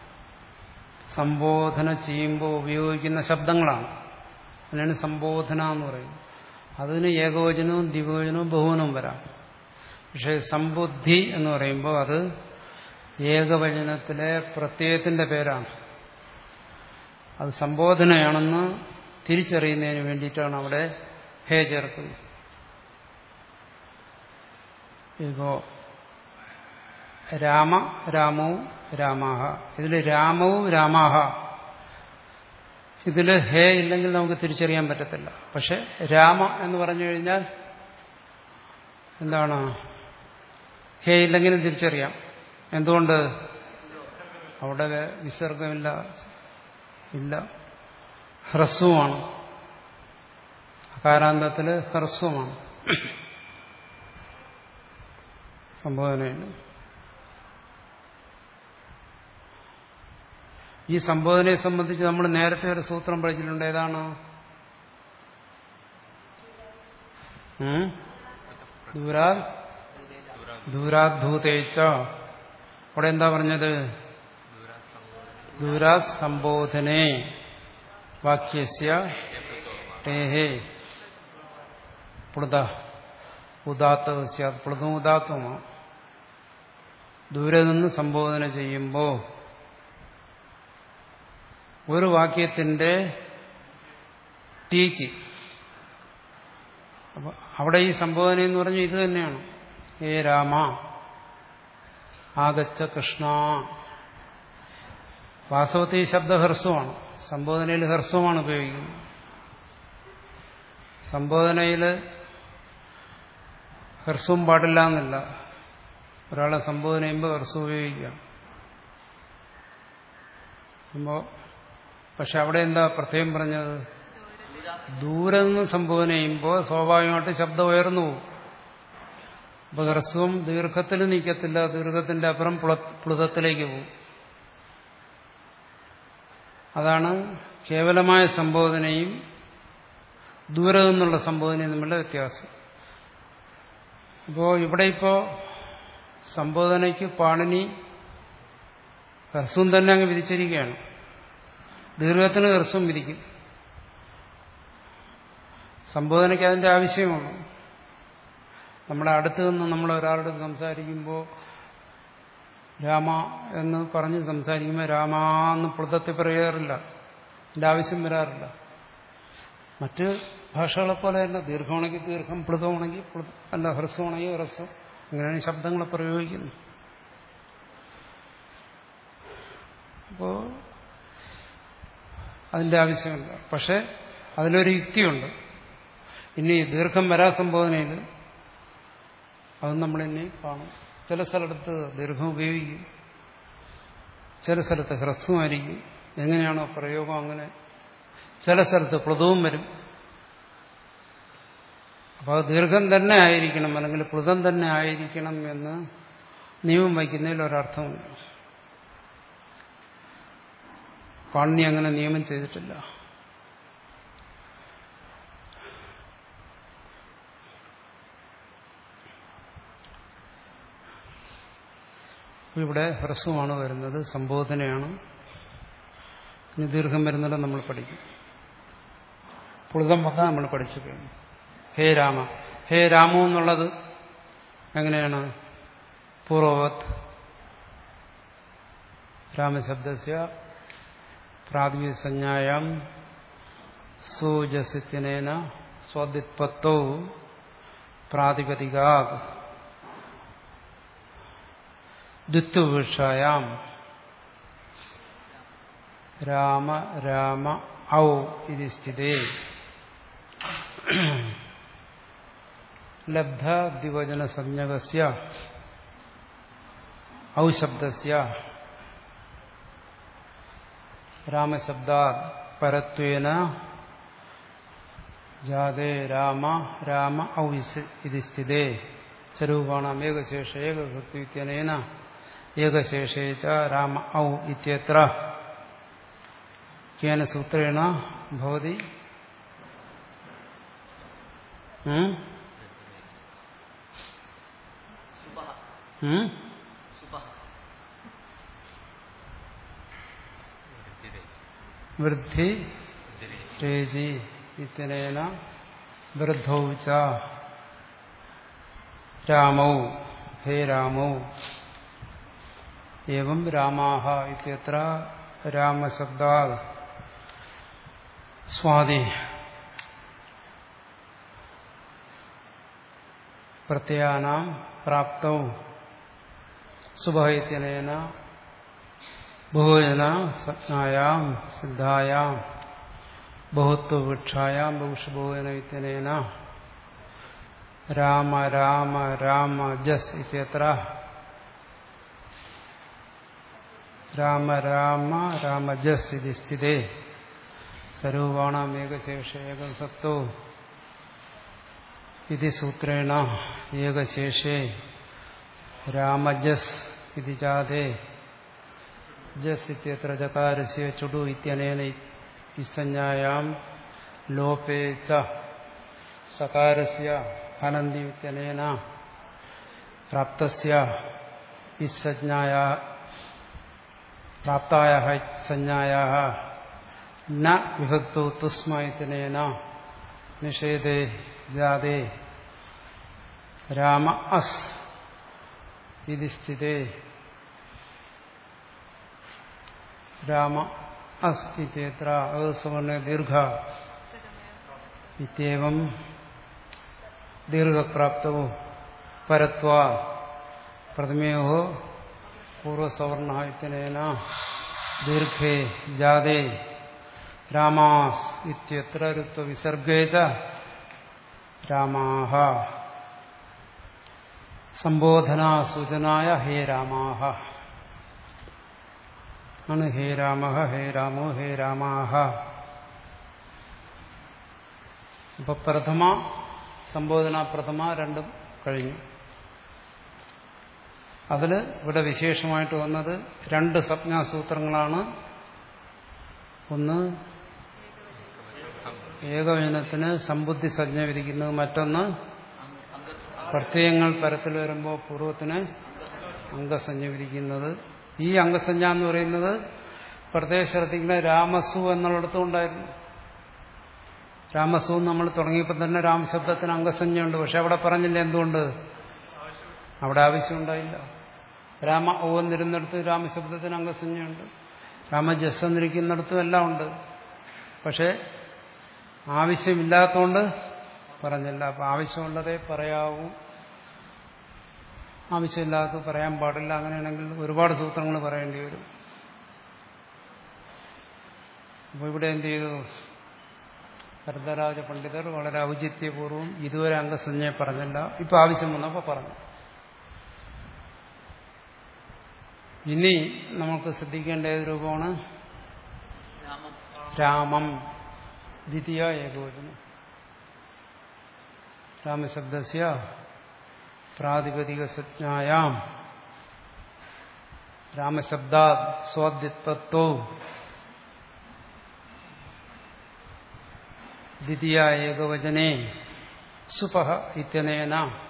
A: സംബോധന ചെയ്യുമ്പോൾ ഉപയോഗിക്കുന്ന ശബ്ദങ്ങളാണ് അതിനാണ് സംബോധന എന്ന് പറയുന്നത് അതിന് ഏകവചനവും ദ്വിവചനവും ബഹുവനവും വരാം പക്ഷെ സമ്പുദ്ധി എന്ന് പറയുമ്പോൾ അത് ഏകവചനത്തിലെ പ്രത്യയത്തിന്റെ പേരാണ് അത് സംബോധനയാണെന്ന് തിരിച്ചറിയുന്നതിന് വേണ്ടിയിട്ടാണ് അവിടെ ഹേ ചേർക്കുന്നു ഇപ്പോ രാമ രാമവും രാമാഹ ഇതിൽ രാമവും രാമാഹ ഇതിൽ ഹേ ഇല്ലെങ്കിൽ നമുക്ക് തിരിച്ചറിയാൻ പറ്റത്തില്ല പക്ഷെ രാമ എന്ന് പറഞ്ഞു കഴിഞ്ഞാൽ എന്താണ് ഹേ ഇല്ലെങ്കിലും തിരിച്ചറിയാം എന്തുകൊണ്ട് അവിടെ വിസർഗമില്ല ഇല്ല ഹ്രസ്വമാണ് അകാരാന്തത്തിൽ ഹ്രസ്വമാണ് സംബോധനയിൽ ഈ സംബോധനയെ സംബന്ധിച്ച് നമ്മൾ നേരത്തെ ഒരു സൂത്രം പഠിച്ചിട്ടുണ്ട് ഏതാണ് ഉം? ദൂരാ ദൂരാദ്ഭൂതേച്ച അവിടെ എന്താ പറഞ്ഞത് ദൂരാ സംബോധനെ വാക്യസ്യ ടേഹേ പ്ലുത ഉദാത്ത സ്യാത് പ്ലുതും ഉദാത്തമാണ് ദൂരെ നിന്ന് സംബോധന ചെയ്യുമ്പോൾ ഒരു വാക്യത്തിന്റെ ടീക്ക് അപ്പൊ അവിടെ ഈ സംബോധന എന്ന് പറഞ്ഞാൽ ഇത് തന്നെയാണ് ഏ രാമ ആഗച്ച കൃഷ്ണ വാസ്തവത്തിൽ ഈ ശബ്ദ ഹ്രസ്വമാണ് സംബോധനയിൽ ഹ്രസ്വമാണ് ഉപയോഗിക്കുന്നത് സംബോധനയിൽ ഹ്രസ്വം പാടില്ല എന്നല്ല ഒരാളെ സംബോധന ചെയ്യുമ്പോൾ ഹ്രസ്വം ഉപയോഗിക്കാം അപ്പോ പക്ഷെ അവിടെ എന്താ പ്രത്യേകം പറഞ്ഞത് ദൂരെ നിന്ന് സംബോധന ചെയ്യുമ്പോൾ സ്വാഭാവികമായിട്ട് ശബ്ദം ഉയർന്നു പോകും അപ്പൊ ഹ്രസ്വം ദീർഘത്തിൽ നീക്കത്തില്ല ദീർഘത്തിന്റെ അപ്പുറം പ്ലുതത്തിലേക്ക് പോകും അതാണ് കേവലമായ സംബോധനയും ദൂരെ നിന്നുള്ള സംബോധനയും തമ്മിലുള്ള വ്യത്യാസം അപ്പോ ഇവിടെ ഇപ്പോ സംബോധനയ്ക്ക് പാണിനി ഹ്രസ്വം തന്നെ അങ്ങ് വിധിച്ചിരിക്കുകയാണ് ദീർഘത്തിന് ഹ്രസ്വം വിധിക്കും സംബോധനയ്ക്ക് അതിന്റെ ആവശ്യമാണ് നമ്മുടെ അടുത്ത് നിന്ന് നമ്മൾ ഒരാളോട് സംസാരിക്കുമ്പോൾ രാമ എന്ന് പറഞ്ഞ് സംസാരിക്കുമ്പോൾ രാമ എന്ന് പ്ലുതത്തിൽ പറയാറില്ല അതിന്റെ ആവശ്യം വരാറില്ല മറ്റ് ഭാഷകളെ പോലെ തന്നെ ദീർഘമാണെങ്കിൽ ദീർഘം പ്ലുതമാണെങ്കിൽ പ്ലുതം അല്ല ഹ്രസ്വമാണെങ്കിൽ ഹ്രസ്വം അങ്ങനെയാണ് ശബ്ദങ്ങളെ പ്രയോഗിക്കുന്നത് അപ്പോ അതിന്റെ ആവശ്യമില്ല പക്ഷെ അതിലൊരു യുക്തിയുണ്ട് ഇനി ദീർഘം വരാ സംബോധനയിൽ അത് നമ്മളിനി കാണും ചില സ്ഥലത്ത് ദീർഘം ഉപയോഗിക്കും ചില സ്ഥലത്ത് ഹ്രസ്വമായിരിക്കും എങ്ങനെയാണോ പ്രയോഗം അങ്ങനെ ചില സ്ഥലത്ത് പ്ലുതവും വരും അപ്പോൾ അത് ദീർഘം തന്നെ ആയിരിക്കണം അല്ലെങ്കിൽ പ്ലുതം തന്നെ ആയിരിക്കണം എന്ന് നിയമം വയ്ക്കുന്നതിൽ ഒരർത്ഥമുണ്ട് പാണി അങ്ങനെ നിയമം ചെയ്തിട്ടില്ല ഇവിടെ ഹ്രസ്വമാണ് വരുന്നത് സംബോധനയാണ് ഇനി ദീർഘം വരുന്നത് നമ്മൾ പഠിക്കും പുളിതം വന്ന നമ്മൾ പഠിച്ചു കഴിഞ്ഞു ഹേ രാമ ഹേ രാമു എന്നുള്ളത് എങ്ങനെയാണ് പൂർവവത് രാമശബ്ദസ്യ പ്രാഥമികസഞ്ജായാം സൂജസിത്യനേന സ്വാദിത്പത്തോ പ്രാതിപതികാ ദ്വിത്വവൃക്ഷായാം രാമ രാമ ഔ ഇത് സ്ഥിതേ ലബ്ധ ദ്വിവചന സംജ്ഞകസ്യ ഔ ശബ്ദസ്യ രാമശബ്ദാത് പരത്വേന ജാതേ രാമ രാമ ഔ ഇത് സ്ഥിതേ സ്വരൂപാണാം ഏകശേഷ ഏകഭക്തിനേന ഏകശേഷേ ച രാമ ഔ ഇത്യത്ര കേന സൂത്രേണ ഭവതി ഉം?
B: സുപഹ
A: ഉം?
B: സുപഹ
A: വൃദ്ധി രേജി ഇത്യനേന വൃദ്ധൗ ച രാമൗ ഹേ രാമൗ एवं രാമാഹ ഇത്യത്ര രാമശബ്ദാത് സ്വാതി പ്രത്യയാനാം പ്രാപ്തൗ സുഭൈത്യനേന ബഹുജന സജ്ഞായാം സിദ്ധായാം ബഹുത്വവൃക്ഷായാം ബഹുഷബോധന ഇത്യനേന രാമ രാമ രാമ ജസ് ഇത്യത്ര രാമ രാമ രാമ ജസ് ഇതി സ്ഥിതേ സർവാണാം ഏകശേഷ ഏകം സത്തോ ഇതി സൂത്രേണ ഏകശേഷേ രാമജസ് ഇതി ജാതേ ജസ് ഇത്യത്ര ചകാരസ്യ ചുടു ഇത്യനേന ഇസഞ്ജായാം ലോപേ ച സകാരസ്യ ഹനന്തി ഇത്യനേന പ്രാപ്തസ്യ ഇസഞ്ജായ പ്രാപ്തായ സംജ്ഞായ ന വിഭക്തോ തുസ്മ ഇത്യനേന നിഷേധേ ജാതേ രാമ അസ് ഇതി സ്ഥിതേ രാമ അസ് ഇത്യത്ര അസവർണ ദീർഘ ഇത്യവം ദീർഘപ്രാപ്തവോ പരത്വ പ്രഥമയോ പൂർവസവർണ ഇത്യനേന ദീർഘേ ജാതേ രാമാസ് ഇത്യത്ര ഋത്വവിസർഗേ ച രാമാഹ സംബോധനാസൂചനായ ഹേ രാമാഹ ആണ് ഹേ രാമ ഹേ രാമോ ഹേ രാമാഹ ഇപ്പൊ പ്രഥമ സംബോധന പ്രഥമ രണ്ടും കഴിഞ്ഞു അതിൽ ഇവിടെ വിശേഷമായിട്ട് വന്നത് രണ്ട് സംജ്ഞാസൂത്രങ്ങളാണ് ഒന്ന് ഏകവചനത്തിന് സമ്പുദ്ധി സജ്ഞ വിധിക്കുന്നത് മറ്റൊന്ന് പ്രത്യയങ്ങൾ പരത്തിൽ വരുമ്പോൾ പൂർവ്വത്തിന് അംഗസഞ്ജ വിധിക്കുന്നത് ഈ അംഗസഞ്ജ എന്ന് പറയുന്നത് പ്രത്യേകം ശ്രദ്ധിക്കുന്ന രാമസു എന്നുള്ളിടത്തും ഉണ്ടായിരുന്നു രാമസു നമ്മൾ തുടങ്ങിയപ്പോൾ തന്നെ രാമശബ്ദത്തിന് അംഗസഞ്ജയുണ്ട് പക്ഷെ അവിടെ പറഞ്ഞില്ല എന്തുകൊണ്ട് അവിടെ ആവശ്യമുണ്ടായില്ല രാമ ഓ എന്നിരുന്നിടത്ത് രാമശബ്ദത്തിന് അംഗസഞ്ജയുണ്ട് രാമജസ് എന്നിരിക്കുന്നിടത്തും എല്ലാം ഉണ്ട് പക്ഷെ ആവശ്യമില്ലാത്തതുകൊണ്ട് പറഞ്ഞില്ല അപ്പം ആവശ്യമുള്ളതേ പറയാവൂ ആവശ്യമില്ലാത്തത് പറയാൻ പാടില്ല അങ്ങനെയാണെങ്കിൽ ഒരുപാട് സൂത്രങ്ങൾ പറയേണ്ടി വരും അപ്പോൾ ഇവിടെ എന്ത് ചെയ്തു ഭരതരാജ പണ്ഡിതർ വളരെ ഔചിത്യപൂർവ്വം ഇതുവരെ അംഗസഞ്ജയെ പറഞ്ഞില്ല ഇപ്പം ആവശ്യം വന്നപ്പോൾ പറഞ്ഞു ഇനി നമുക്ക് ശ്രദ്ധിക്കേണ്ട ഏത് രൂപമാണ്
B: രാമം
A: രാമം ദ്വിതീയ ഏകവചനം രാമശബ്ദസ്യ പ്രാതിപതികസജ്ഞായാം രാമശബ്ദാ സ്വാദ്യത്വത്തോ ദ്വിതീയ ഏകവചനെ സുപഹ ഇത്യനേന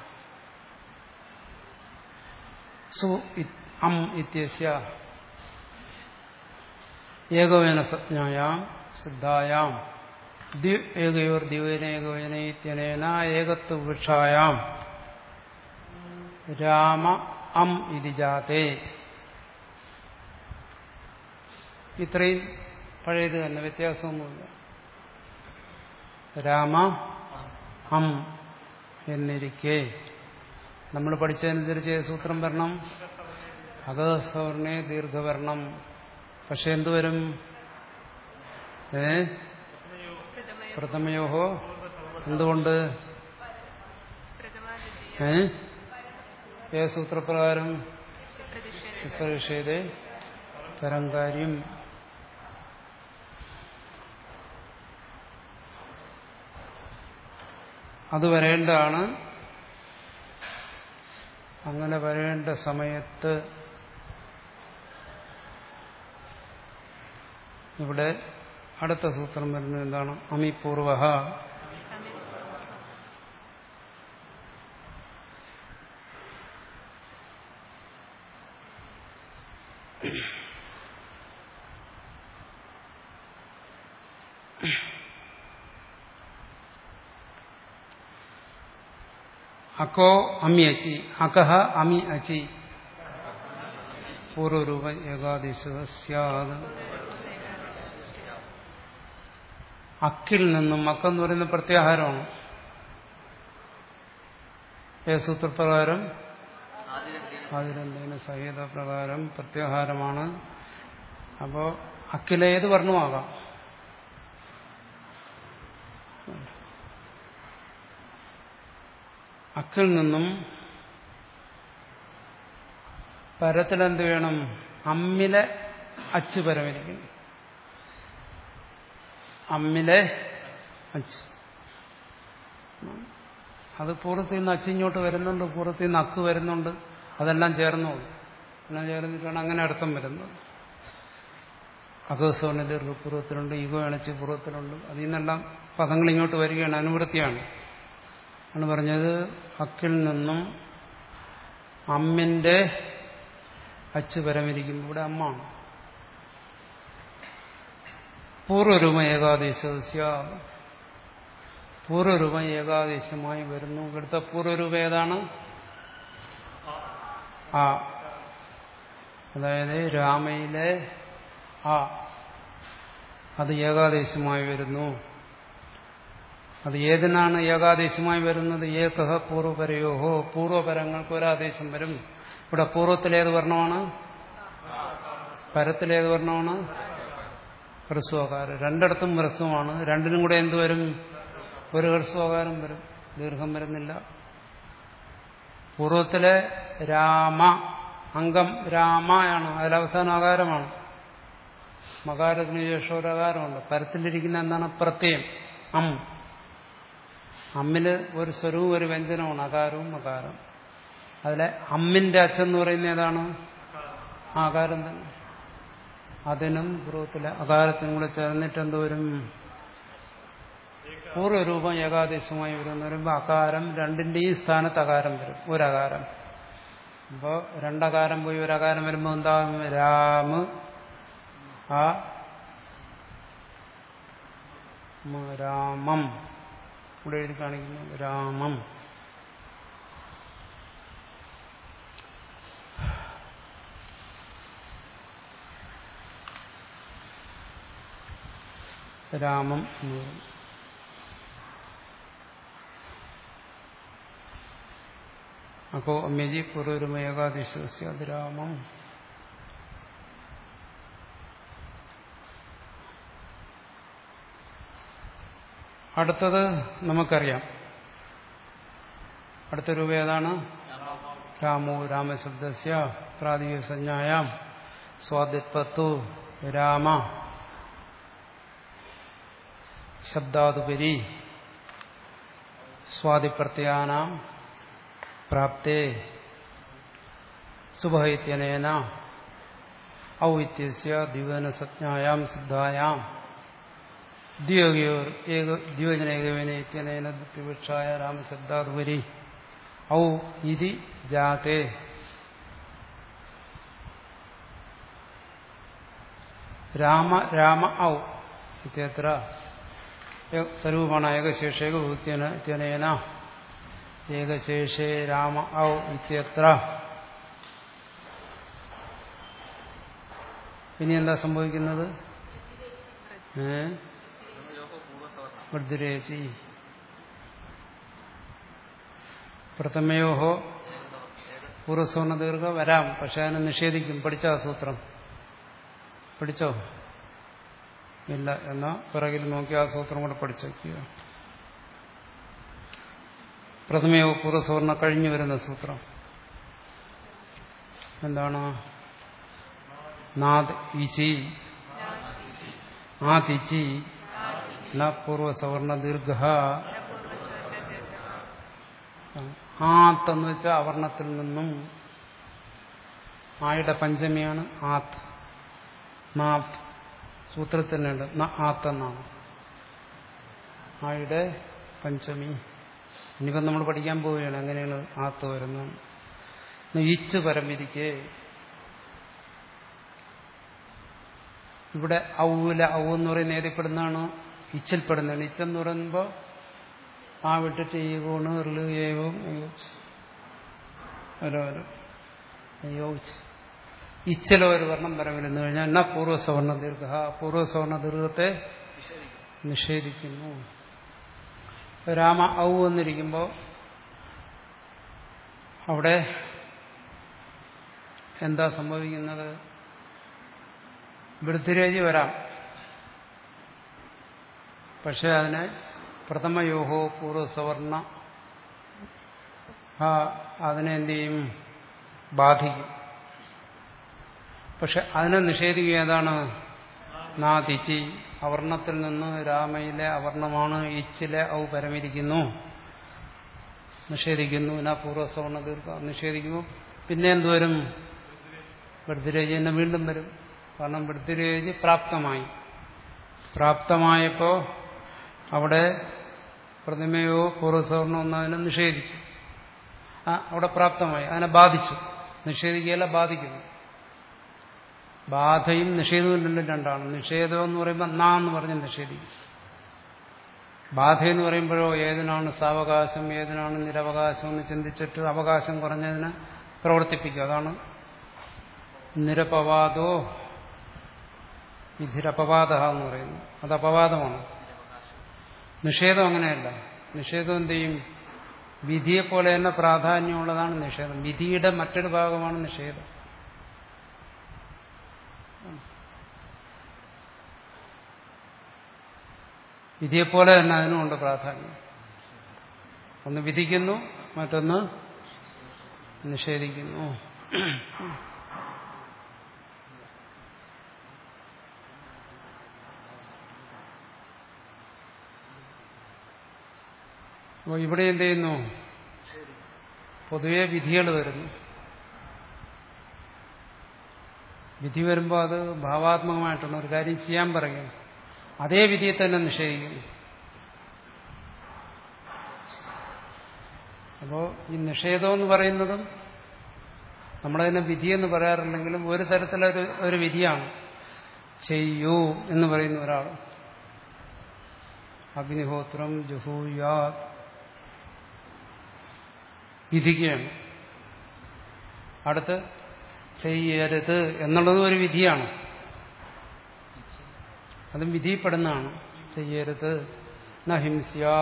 A: സു ഇ- അം ഇത്യസ്യ ഏകവചന സജ്ഞായാം സിദ്ധായാം ദ്വി ഏകയോർ ദിവന ഏകവചന ഇത്യനേന ഏകത്വ വൃക്ഷായാം രാമ അം ഇതി ജാതേ ഇത്രയും പഴയത് തന്നെ വ്യത്യാസമൊന്നുമില്ല രാമ അം എന്നിരിക്കെ നമ്മൾ പഠിച്ചതനുസരിച്ച് ഏത് സൂത്രം വരണം അകസവർണേ ദീർഘവർണം പക്ഷെ എന്തുവരും ഏ പ്രഥമയോഹോ എന്തുകൊണ്ട്
C: പ്രഥമാദ്വിതീയ
A: ഏ ഏത് സൂത്രപ്രകാരം
C: പ്രതിഷേധ
A: വിപരിഷേധേ പരം കാര്യം അത് വരേണ്ടതാണ് അങ്ങനെ വരേണ്ട സമയത്ത് ഇവിടെ അടുത്ത സൂത്രം വരുന്നത് എന്താണ് അമിപൂർവ അക്കോ അമി അച്ചി അകഹ അമി അച്ചി പൂർവരൂപ ഏകാദേശ സ്യാദ് അക്കിൽ നിന്നും അക്കെന്ന് പറയുന്ന പ്രത്യാഹാരമാണ് ഏ സൂത്രപ്രകാരം
B: ആദിരന്തേന
A: ആതിരന്തേന സഹിത പ്രകാരം പ്രത്യാഹാരമാണ് അപ്പോ അക്കില ഏത് വർണ്ണമാകാം അക്കിൽ നിന്നും പരത്തിലെന്ത് വേണം അമ്മിലെ അച്ച് പരമിരിക്കുന്നു അമ്മിലെ അച്ച് അത് പൂർവ്വത്തിൽ നിന്ന് അച്ചിങ്ങോട്ട് വരുന്നുണ്ട് പൂർവ്വത്തിൽ നിന്ന് അക്ക് വരുന്നുണ്ട് അതെല്ലാം ചേർന്നോളൂ എല്ലാം ചേർന്നിട്ടാണ് അങ്ങനെ അർത്ഥം വരുന്നത് അകസ്വന ദീർഘപൂർവ്വത്തിലുണ്ട് ഈഗോ അണച്ച് പൂർവ്വത്തിലുണ്ട് അതിൽ നിന്നെല്ലാം പദങ്ങൾ ഇങ്ങോട്ട് വരികയാണ് അനുവൃത്തിയാണ് ആണ് പറഞ്ഞത് അക്കിൽ നിന്നും അമ്മിന്റെ അച്ച് പരമിരിക്കും ഇവിടെ അമ്മാണ് പൂർവ്വരൂപ ഏകാദേശസ്യ പൂർവ്വരൂപം ഏകാദേശമായി വരുന്നു ഇവിടുത്തെ പൂർവ്വരൂപ ഏതാണ് ആ അതായത് രാമയിലെ ആ അത് ഏകാദേശമായി വരുന്നു അത് ഏതിനാണ് ഏകാദേശമായി വരുന്നത് ഏകഹ പൂർവപരയോഹോ പൂർവപരങ്ങൾക്ക് ഒരാദേശം വരും ഇവിടെ പൂർവ്വത്തിലേത് വർണ്ണമാണ് പരത്തിലേത് വർണ്ണമാണ് ഹ്രസ്വകാരം രണ്ടിടത്തും ഹ്രസ്വമാണ് രണ്ടിനും കൂടെ എന്ത് വരും ഒരു ഹ്രസ്വകാരം വരും ദീർഘം വരുന്നില്ല പൂർവ്വത്തിലെ രാമ അംഗം രാമയാണ് അതിലവസാനം അകാരമാണ് മകാരത്തിന് ശേഷം ഒരു അകാരമുണ്ട് പരത്തിലിരിക്കുന്ന എന്താണ് പ്രത്യയം അം അമ്മില് ഒരു സ്വരവും ഒരു വ്യഞ്ജനമാണ് അകാരവും അകാരം അതിലെ അമ്മിന്റെ അച്ഛന്ന് പറയുന്ന ഏതാണ് ആ അകാരം തന്നെ അതിനും പൂർവ്വത്തിലെ അകാരത്തിനും കൂടെ ചേർന്നിട്ട് എന്തോരും പൂർവ്വരൂപം ഏകാദേശമായി വരുമെന്ന് പറയുമ്പോൾ അകാരം രണ്ടിന്റെയും സ്ഥാനത്ത് അകാരം വരും ഒരകാരം അപ്പോൾ രണ്ടകാരം പോയി ഒരകാരം വരുമ്പോൾ എന്താകും രാമ ആ മ- രാമം ഇവിടെ എഴുതി കാണിക്കുന്നു രാമം രാമം എന്ന് പറയും അപ്പോ അമ്മജി പൂർവ്വരുമ ഏകാദശ അത് രാമം അടുത്തത് നമുക്കറിയാം അടുത്ത രൂപ ഏതാണ് രാമോ രാമശബ്ദസ്യ പ്രാതിക സംജ്ഞായാം സ്വാദിത്വത്തു രാമ ശബ്ദാതുപരി സ്വാതിപ്രത്യാനാം പ്രാപ്തേ സുഭൈത്യനേന ഔ ഇത്യസ്യ ദ്വിവനസജ്ഞായാം സിദ്ധായാം ദ്വിവജനേകവേനേന ദ്വിവക്ഷായ രാമശബ്ദാതുപരി ഔ ഇതി ജാതേ രാമ രാമ ഔ ഇത്യത്ര സ്വരൂപമാണ് ഏകശേഷേക ഭൂത്യനേന ഏകശേഷേ രാമ ഔ ഇത്യത്ര ഇനി എന്താ സംഭവിക്കുന്നത് ഏ
B: യോഹോ പൂർവ്വസവർണം
A: വൃദ്ധിരേചി പ്രഥമയോഹോ പൂർവ്വസവർണ ദീർഘ വരാം പക്ഷെ അതിനെ നിഷേധിക്കും പഠിച്ചോ ആ സൂത്രം പഠിച്ചോ ഇല്ല എന്നാ പിറകിൽ നോക്കി ആ സൂത്രം കൂടെ പഠിച്ചേക്കുക പ്രഥമയോ പൂർവ്വസവർണ കഴിഞ്ഞു വരുന്ന സൂത്രം എന്താണ് നാദ് ഇചി ആ തിച്ചി ന പൂർവ്വസവർണ ദീർഘ ആത്ത് എന്ന് വെച്ചാൽ അവർണത്തിൽ നിന്നും ആയുടെ പഞ്ചമിയാണ് ആത്ത് നാത്ത് സൂത്രത്തിൽ തന്നെയുണ്ട് ന ആത്ത് എന്നാണ് ആയുടെ പഞ്ചമി ഇനിയിപ്പം നമ്മൾ പഠിക്കാൻ പോവുകയാണ് അങ്ങനെയാണ് ആത്ത് വരുന്നത് ഈച്ച് പരമിരിക്കെ ഇവിടെ ഔല ഔ എന്ന് പറയുന്ന ഏതിൽപ്പെടുന്നതാണ് ഇച്ചിൽപ്പെടുന്നതാണ് ഇച്ചെന്ന് പറയുമ്പോൾ ആ വിട്ടിട്ട് ഈ ഗുണ് ഋള് ഏവും ഓരോരോ യോജിച്ച് ഇച്ചലോ ഒരു വർണ്ണം വരവില്ലെന്ന് കഴിഞ്ഞാൽ എന്നാ പൂർവ്വസവർണ ദീർഘ പൂർവ്വസവർണ ദീർഘത്തെ
B: നിഷേധിക്കും
A: നിഷേധിക്കുന്നു രാമ ഔ എന്നിരിക്കുമ്പോൾ അവിടെ എന്താ സംഭവിക്കുന്നത് വൃത്തിരേജി വരാം പക്ഷെ അതിനെ പ്രഥമയോഹോ പൂർവ്വസവർണ ആ അതിനെ എന്ത് ചെയ്യും ബാധിക്കും പക്ഷെ അതിനെ നിഷേധിക്കുക ഏതാണ് നാതിച്ചി അവർണത്തിൽ നിന്ന് രാമയിലെ അവർണമാണ് ഇച്ചിലെ ഔ പരമിരിക്കുന്നു നിഷേധിക്കുന്നു എന്നാ പൂർവ്വസവർണ ദീർഘ നിഷേധിക്കുമ്പോൾ പിന്നെ എന്തുവരും വൃത്തിരേജി തന്നെ വീണ്ടും വരും കാരണം വൃത്തിരേജി പ്രാപ്തമായി പ്രാപ്തമായപ്പോൾ അവിടെ പ്രതിമയോ പൂർവ്വസവർണോ എന്നതിനെ നിഷേധിച്ചു ആ അവിടെ പ്രാപ്തമായി അതിനെ ബാധിച്ചു നിഷേധിക്കുകയല്ല ബാധിക്കുന്നു ബാധയും നിഷേധവും രണ്ടും രണ്ടാണ് നിഷേധം എന്ന് പറയുമ്പോൾ നാ എന്ന് പറഞ്ഞ് നിഷേധിക്കും ബാധ എന്ന് പറയുമ്പോഴോ ഏതിനാണ് സാവകാശം ഏതിനാണ് നിരവകാശം എന്ന് ചിന്തിച്ചിട്ട് അവകാശം കുറഞ്ഞതിനെ പ്രവർത്തിപ്പിക്കുക അതാണ് നിരപവാദോ വിധിരപവാദ എന്ന് പറയുന്നു അത് അപവാദമാണ് നിഷേധം അങ്ങനെയല്ല നിഷേധം എന്ത് ചെയ്യും വിധിയെപ്പോലെ തന്നെ പ്രാധാന്യമുള്ളതാണ് നിഷേധം വിധിയുടെ മറ്റൊരു ഭാഗമാണ് നിഷേധം വിധിയെപ്പോലെ തന്നെ അതിനുമുണ്ട് പ്രാധാന്യം ഒന്ന് വിധിക്കുന്നു മറ്റൊന്ന് നിഷേധിക്കുന്നു അപ്പോൾ ഇവിടെ എന്ത് ചെയ്യുന്നു പൊതുവെ വിധികൾ വരുന്നു വിധി വരുമ്പോൾ അത് ഭാവാത്മകമായിട്ടാണ് ഒരു കാര്യം ചെയ്യാൻ പറയുന്നു അതേ വിധിയെ തന്നെ നിഷേധിക്കുന്നു അപ്പോൾ ഈ നിഷേധം എന്ന് പറയുന്നതും നമ്മളതിനെ വിധിയെന്ന് പറയാറില്ലെങ്കിലും ഒരു തരത്തിലൊരു ഒരു വിധിയാണ് ചെയ്യൂ എന്ന് പറയുന്ന ഒരാൾ അഗ്നിഹോത്രം ജുഹൂയാ വിധിക്കുകയാണ് അടുത്ത് ചെയ്യരുത് എന്നുള്ളതും ഒരു വിധിയാണ് അതും വിധിപ്പെടുന്നതാണ് ചെയ്യരുത് നഹിംസ്യാ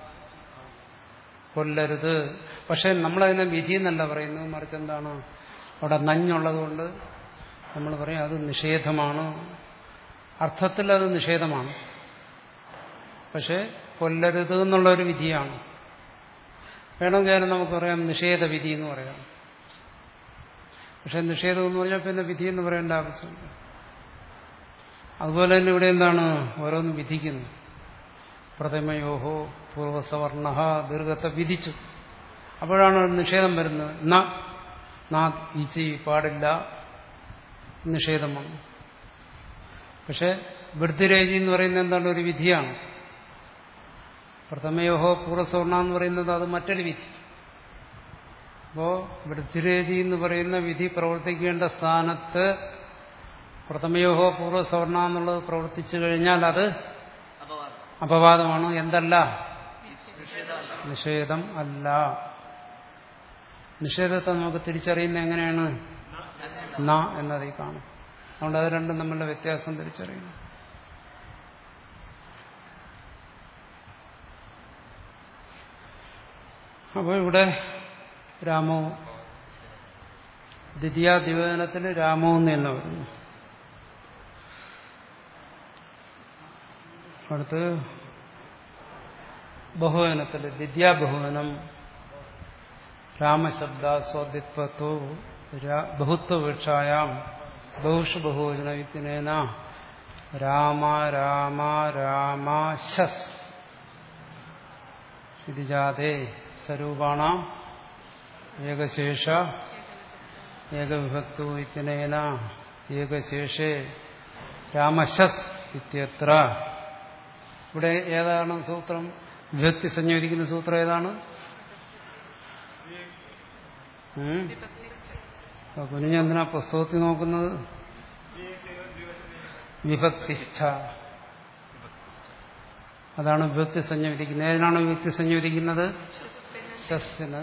A: കൊല്ലരുത് പക്ഷെ നമ്മളതിനെ വിധി എന്നല്ല പറയുന്നത് മറിച്ച് എന്താണ് അവിടെ നഞ്ഞുള്ളതുകൊണ്ട് നമ്മൾ പറയും അത് നിഷേധമാണ് അർത്ഥത്തിൽ അത് നിഷേധമാണ് പക്ഷെ കൊല്ലരുത് എന്നുള്ള ഒരു വിധിയാണ് വേണമെങ്കിൽ നമുക്ക് പറയാം നിഷേധ വിധി എന്ന് പറയാം പക്ഷെ നിഷേധം എന്ന് പറഞ്ഞാൽ പിന്നെ വിധി എന്ന് പറയേണ്ട ആവശ്യമില്ല അതുപോലെ തന്നെ ഇവിടെ എന്താണ് ഓരോന്നും വിധിക്കുന്നു പ്രഥമയോഹോ പൂർവസവർണ ദീർഘത്തെ വിധിച്ചു അപ്പോഴാണ് നിഷേധം വരുന്നത് ന നാ ഈച്ചി പാടില്ല നിഷേധമാണ് പക്ഷെ വൃത്തിരേജി എന്ന് പറയുന്നത് എന്താണ് ഒരു വിധിയാണ് പ്രഥമയോഹോ പൂർവസവർണ എന്ന് പറയുന്നത് അത് മറ്റൊരു വിധി അപ്പോ വൃത്തിരേജി എന്ന് പറയുന്ന വിധി പ്രവർത്തിക്കേണ്ട സ്ഥാനത്ത് പ്രഥമയോഹോ പൂർവ്വസവർണ എന്നുള്ളത് പ്രവർത്തിച്ചു കഴിഞ്ഞാൽ അത്
B: അപവാദം
A: അപവാദമാണ് എന്തല്ല
B: നിഷേധമല്ല
A: നിഷേധം അല്ല നിഷേധത്തെ നമുക്ക് തിരിച്ചറിയുന്ന എങ്ങനെയാണ് ന എന്നതിൽ കാണും അതുകൊണ്ട് അത് രണ്ടും തമ്മിലുള്ള വ്യത്യാസം തിരിച്ചറിയുന്നു അപ്പോൾ ഇവിടെ രാമോ ദ്വിതീയ ദിവനത്തിൽ രാമോ എന്ന് തന്നെ വരുന്നു അടുത്ത് ബഹുവനത്തിൽ ദ്വിതീയ ബഹുവനം രാമശബ്ദ സ്വാദിത്വത്തോ ബഹുത്വവൃക്ഷായാം ബഹുഷു ബഹുവചന വിത്തിനേന രാമ രാമ രാമ ശസ് ഇത് ജാതേ സ്വരൂപാണ ഏകശേഷ ഏകവിഭക്തു ഇത്തിനേന ഏകശേഷേ രാമശസ് ഇത്യത്ര ഇവിടെ ഏതാണ് സൂത്രം വിഭക്തി സംയോജിക്കുന്ന സൂത്രം ഏതാണ് ഉം? അപ്പൊ കുനിഞ്ഞെന്തിനാ പുസ്തകത്തിൽ നോക്കുന്നത് വിഭക്തിഷ്ഠ അതാണ് വിഭക്തി സംയോജിക്കുന്നത് ഏതിനാണ് വിഭക്തി സംയോജിക്കുന്നത് ശസ്സിന്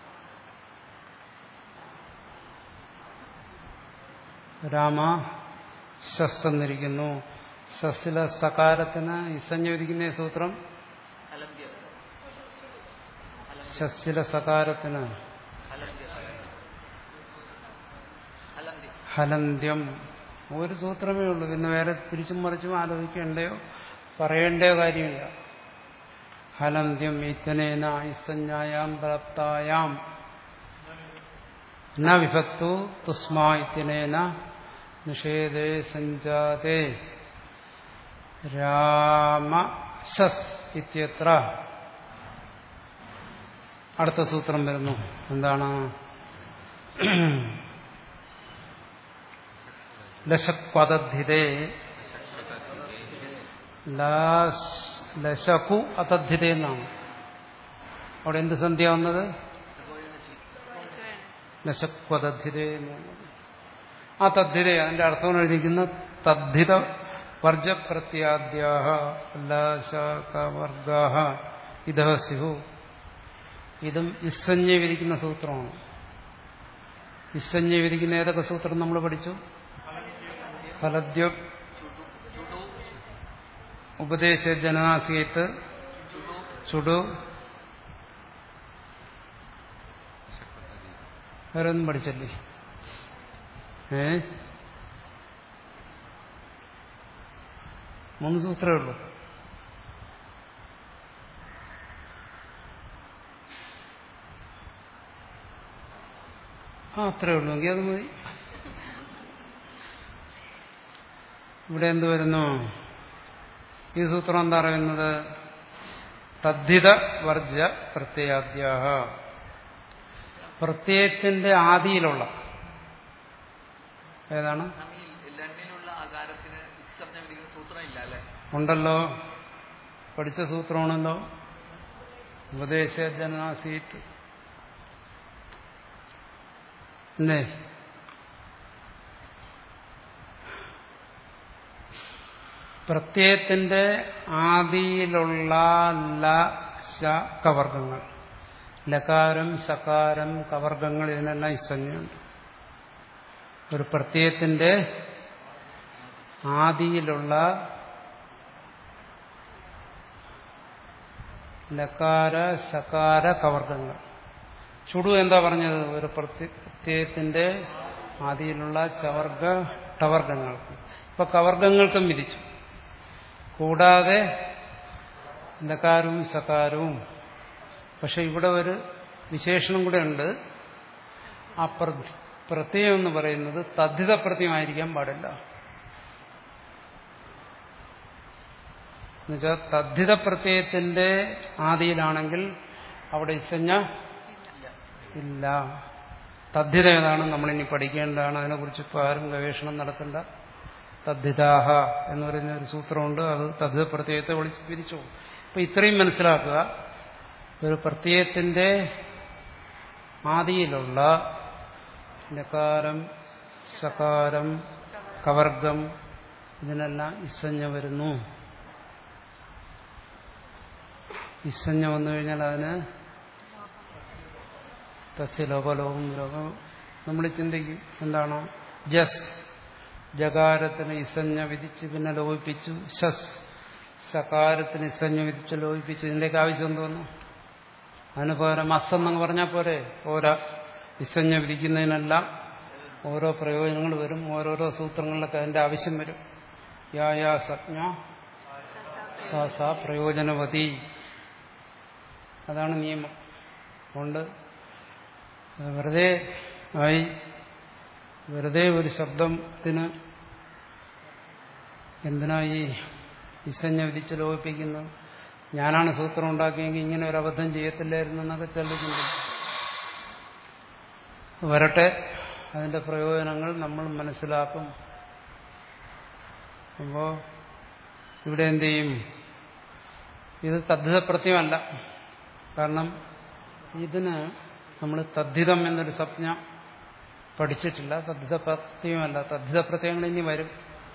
A: രാമ ശസ് എന്നിരിക്കുന്നു ശസ്സിലെ സകാരത്തിന് സംയോജിക്കുന്ന സൂത്രം
B: അലന്ത്യം
A: ശസ്സിലെ സകാരത്തിന്
B: അലന്ത്യം
A: ഹലന്ത്യം ഒരു സൂത്രമേ ഉള്ളൂ പിന്നെ വേറെ തിരിച്ചും മറിച്ചും ആലോചിക്കേണ്ടയോ പറയേണ്ടയോ കാര്യമില്ല ഹലന്ത്യം ഇത്തനേന ഇസഞ്ജായാം പ്രാപ്തായാം ന വിഭക്തു തുസ്മാ ഇത്യനേന നിഷേധേ സഞ്ജാതേ രാമശസ് ഇത്യത്ര അടുത്ത സൂത്രം വരുന്നു എന്താണ് ലശക്വതദ്ധിതേ ലശകു അതദ്ധിതേ എന്നാണ് അവിടെ എന്ത് സന്ധ്യ വന്നത് ലശക്വതദ്ധിതേ എന്നുള്ളത് ആ തദ്ധിത അതിന്റെ അർത്ഥം എഴുതിക്കുന്ന തദ്ധിത വർജപ്രത്യാദ്യാഹ ലശകവർഗാഹ ഇതഹ സിഹു ഇതും ഇസ്സഞ്ജ വിരിക്കുന്ന സൂത്രമാണ് ഇസ്സഞ്ജ വിരിക്കുന്ന ഏതൊക്കെ സൂത്രം നമ്മൾ പഠിച്ചു ഫലദ്യ ഉപദേശ ജനാസിയത്ത് ചുടു വേറെ ഒന്നും പഠിച്ചല്ലേ ഏ മൂന്ന് സൂത്രമേ ഉള്ളൂ ആ അത്രേ ഉള്ളൂ എങ്കിൽ അത് മതി ഇവിടെ എന്ത് വരുന്നു ഈ സൂത്രം എന്താ പറയുന്നത് തദ്ധിത വർജ പ്രത്യയാദ്യാഹ പ്രത്യയത്തിന്റെ ആദിയിലുള്ള ഏതാണ്
B: സ്വാമി ലണ്ണിലുള്ള ആകാരത്തിന് ഇക്സംജ്ഞ വിധിക്കുന്ന സൂത്രം ഇല്ല അല്ലെ
A: ഉണ്ടല്ലോ പഠിച്ച സൂത്രമാണല്ലോ ഉപദേശ ജനാസീറ്റ് അല്ലേ പ്രത്യയത്തിന്റെ ആദിയിലുള്ള ല ശ കവർഗങ്ങൾ ലകാരം സകാരം കവർഗങ്ങൾ ഇതിനെല്ലാം ഇസഞ്ജയുണ്ട് ഒരു പ്രത്യയത്തിന്റെ ആദിയിലുള്ള ലകാര സകാര കവർഗങ്ങൾ ചുടു എന്താ പറഞ്ഞത് ഒരു പ്രത്യയത്തിന്റെ ആദിയിലുള്ള ചവർഗ ടവർഗങ്ങൾക്ക് ഇപ്പൊ കവർഗങ്ങൾക്കും വിധിച്ചു കൂടാതെ ലകാരവും സകാരവും പക്ഷെ ഇവിടെ ഒരു വിശേഷണം കൂടെ ഉണ്ട് ആ പ്ര- പ്രത്യയം എന്ന് പറയുന്നത് തദ്ധിത പ്രത്യയമായിരിക്കാൻ പാടില്ല എന്നുവെച്ചാൽ തദ്ധിത പ്രത്യയത്തിന്റെ ആദിയിലാണെങ്കിൽ അവിടെ ഇസഞ്ഞ ഇല്ല തദ്ധിത ഏതാണ് നമ്മളിനി പഠിക്കേണ്ടതാണ് അതിനെക്കുറിച്ച് ഇപ്പോൾ ആരും ഗവേഷണം നടത്തേണ്ട തദ്ധിതാഹ എന്ന് പറയുന്ന ഒരു സൂത്രമുണ്ട് അത് തദ്ധിത പ്രത്യയത്തെ വിളിച്ച് പിരിച്ചു അപ്പൊ ഇത്രയും മനസ്സിലാക്കുക ഒരു പ്രത്യയത്തിന്റെ ആദിയിലുള്ള ലകാരം സകാരം കവർഗം ഇതിനെല്ലാം ഇസഞ്ഞ വരുന്നു ഇസഞ്ഞ വന്നു കഴിഞ്ഞാൽ അതിന് തസ്യ ലോകലോകം ലോകം നമ്മൾ ചിന്തിക്കും എന്താണ് ജസ് ജകാരത്തിന് ഇസഞ്ഞ വിധിച്ച് പിന്നെ ലോപിപ്പിച്ചു ശസ് സകാരത്തിന് ഇസഞ്ഞ വിധിച്ച് ലോപിപ്പിച്ചു ഇതിന്റെയൊക്കെ ആവശ്യം എന്തോന്നു അതിന് പകരം അസ്സെന്നങ്ങ് പറഞ്ഞാൽ പോരെ ഓരോ ഇസഞ്ഞ വിധിക്കുന്നതിനെല്ലാം ഓരോ പ്രയോജനങ്ങൾ വരും ഓരോരോ സൂത്രങ്ങളിലൊക്കെ അതിന്റെ ആവശ്യം വരും യാ യാ സജ്ഞ സാ സാ പ്രയോജനവതി അതാണ് നിയമം അതുകൊണ്ട് വെറുതെ ആയി വെറുതെ ഒരു ശബ്ദത്തിന് എന്തിനാ ഈ ഇസഞ്ഞ വിധിച്ച് ലോപിപ്പിക്കുന്നത് ഞാനാണ് സൂത്രം ഉണ്ടാക്കിയെങ്കിൽ ഇങ്ങനെ ഒരു അബദ്ധം ചെയ്യത്തില്ലായിരുന്നു എന്നൊക്കെ ചിന്തിക്കുന്നു വരട്ടെ അതിന്റെ പ്രയോജനങ്ങൾ നമ്മൾ മനസ്സിലാക്കും അപ്പോ ഇവിടെ എന്ത് ചെയ്യും ഇത് തദ്ധിത പ്രത്യമല്ല കാരണം ഇതിന് നമ്മൾ തദ്ധിതം എന്നൊരു സംജ്ഞ പഠിച്ചിട്ടില്ല തദ്ധിത പ്രത്യയമല്ല തദ്ധിത പ്രത്യയങ്ങൾ ഇനി വരും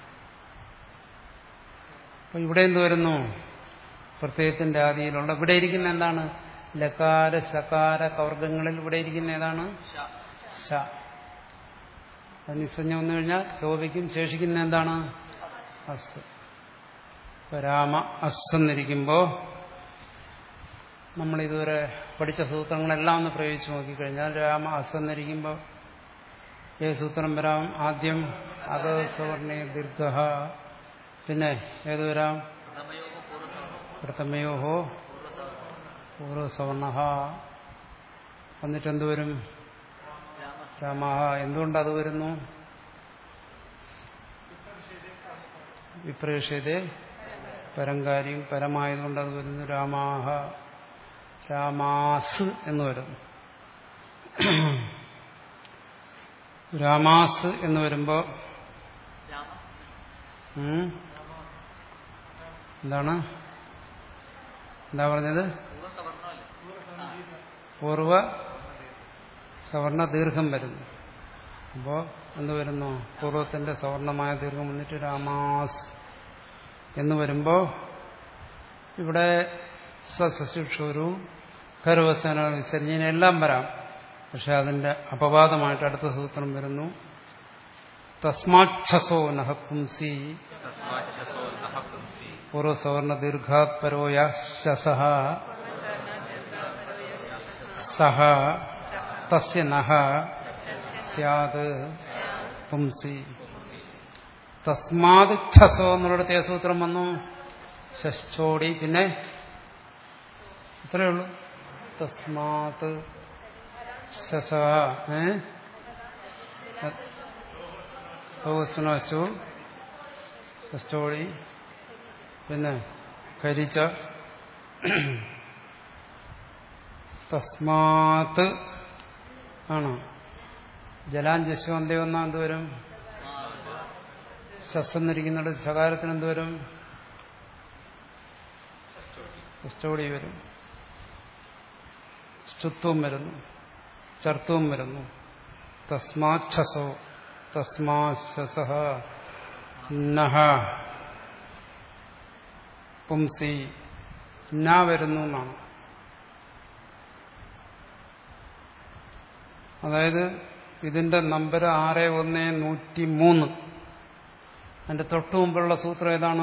A: അപ്പൊ ഇവിടെ എന്ത് വരുന്നു പ്രത്യയത്തിന്റെ ആദിയിലുള്ള ഇവിടെ ഇരിക്കുന്ന എന്താണ് ലകാര ശകാര കവർഗങ്ങളിൽ ഇവിടെ ഇരിക്കുന്ന ഏതാണ് ശ അത് നിസ്സഞ്ജ വന്നു കഴിഞ്ഞാൽ ലോപിക്കും ശേഷിക്കുന്ന എന്താണ് അസ് ഇപ്പൊ രാമ അസ് എന്നിരിക്കുമ്പോ നമ്മൾ ഇതുവരെ പഠിച്ച സൂത്രങ്ങളെല്ലാം ഒന്ന് പ്രയോഗിച്ചു നോക്കിക്കഴിഞ്ഞാൽ രാമ അസ് എന്നിരിക്കുമ്പോൾ ഏത് സൂത്രം വരാം ആദ്യം അത് സവർണേ ദീർഘ പിന്നെ ഏത് വരാം
B: പ്രഥമയോ പൂർവ്വസവർണോ
A: പ്രഥമയോഹോ പൂർവ്വസവർണ എന്നിട്ട് എന്ത് വരും
B: രാമസ്
A: രാമ എന്തുകൊണ്ട് അത് വരുന്നു വിപ്രേഷത്തെ പരങ്കാര്യം പരമായതുകൊണ്ട് അത് വരുന്നു രാമാഹ രാമാസ് എന്ന് വരുന്നു രാമാസ് എന്ന് വരുമ്പോ
B: രാമ
A: ഉം, എന്താണ് എന്താ പറഞ്ഞത്
B: പൂർവ്വസവർണോ അല്ലേ
A: പൂർവ സവർണ ദീർഘം വരുന്നു അപ്പോ എന്ത് വരുന്നു പൂർവത്തിന്റെ സവർണമായ ദീർഘം വന്നിട്ട് രാമാസ് എന്ന് വരുമ്പോ ഇവിടെ സശിക്ഷൂരു കരുവസന വിസർജന എല്ലാം വരാം പക്ഷെ അതിന്റെ അപവാദമായിട്ട് അടുത്ത സൂത്രം വരുന്നു തസ്മാക്ഷസോ നഹപുംസി പൂർവസവർണ ദീർഘാത് പരോയ ശസഃ സഹ തസ്യ നഹ സ്യാത് പുംസി തസ്മാത് ഛസോ എന്നുള്ളിടത്ത് ഏ സൂത്രം വന്നു ഷഷ്ടോടി പിന്നെ ഇത്രയേ ഉള്ളൂ തസ്മാത് ശസ ഏ തോസ്നു ഷഷ്ടോടി പിന്നെ കരിച്ച തസ്മാത്ത് ആണോ ജലാഞ്ജസ്വം അന്തേ വന്നാൽ എന്തുവരും ശസ്സെന്നിരിക്കുന്നുണ്ട് സകാരത്തിന് എന്തുവരും സ്റ്റോടി വരും സ്തുത്വം വരുന്നു ചർത്തവും വരുന്നു തസ്മാച്ഛസോ തസ്മാശസ നഹ പുംസി ന വരുന്നു എന്നാണ് അതായത് ഇതിന്റെ നമ്പർ ആറ് ഒന്ന് നൂറ്റി മൂന്ന് അതിന്റെ തൊട്ടു മുമ്പുള്ള സൂത്രം ഏതാണ്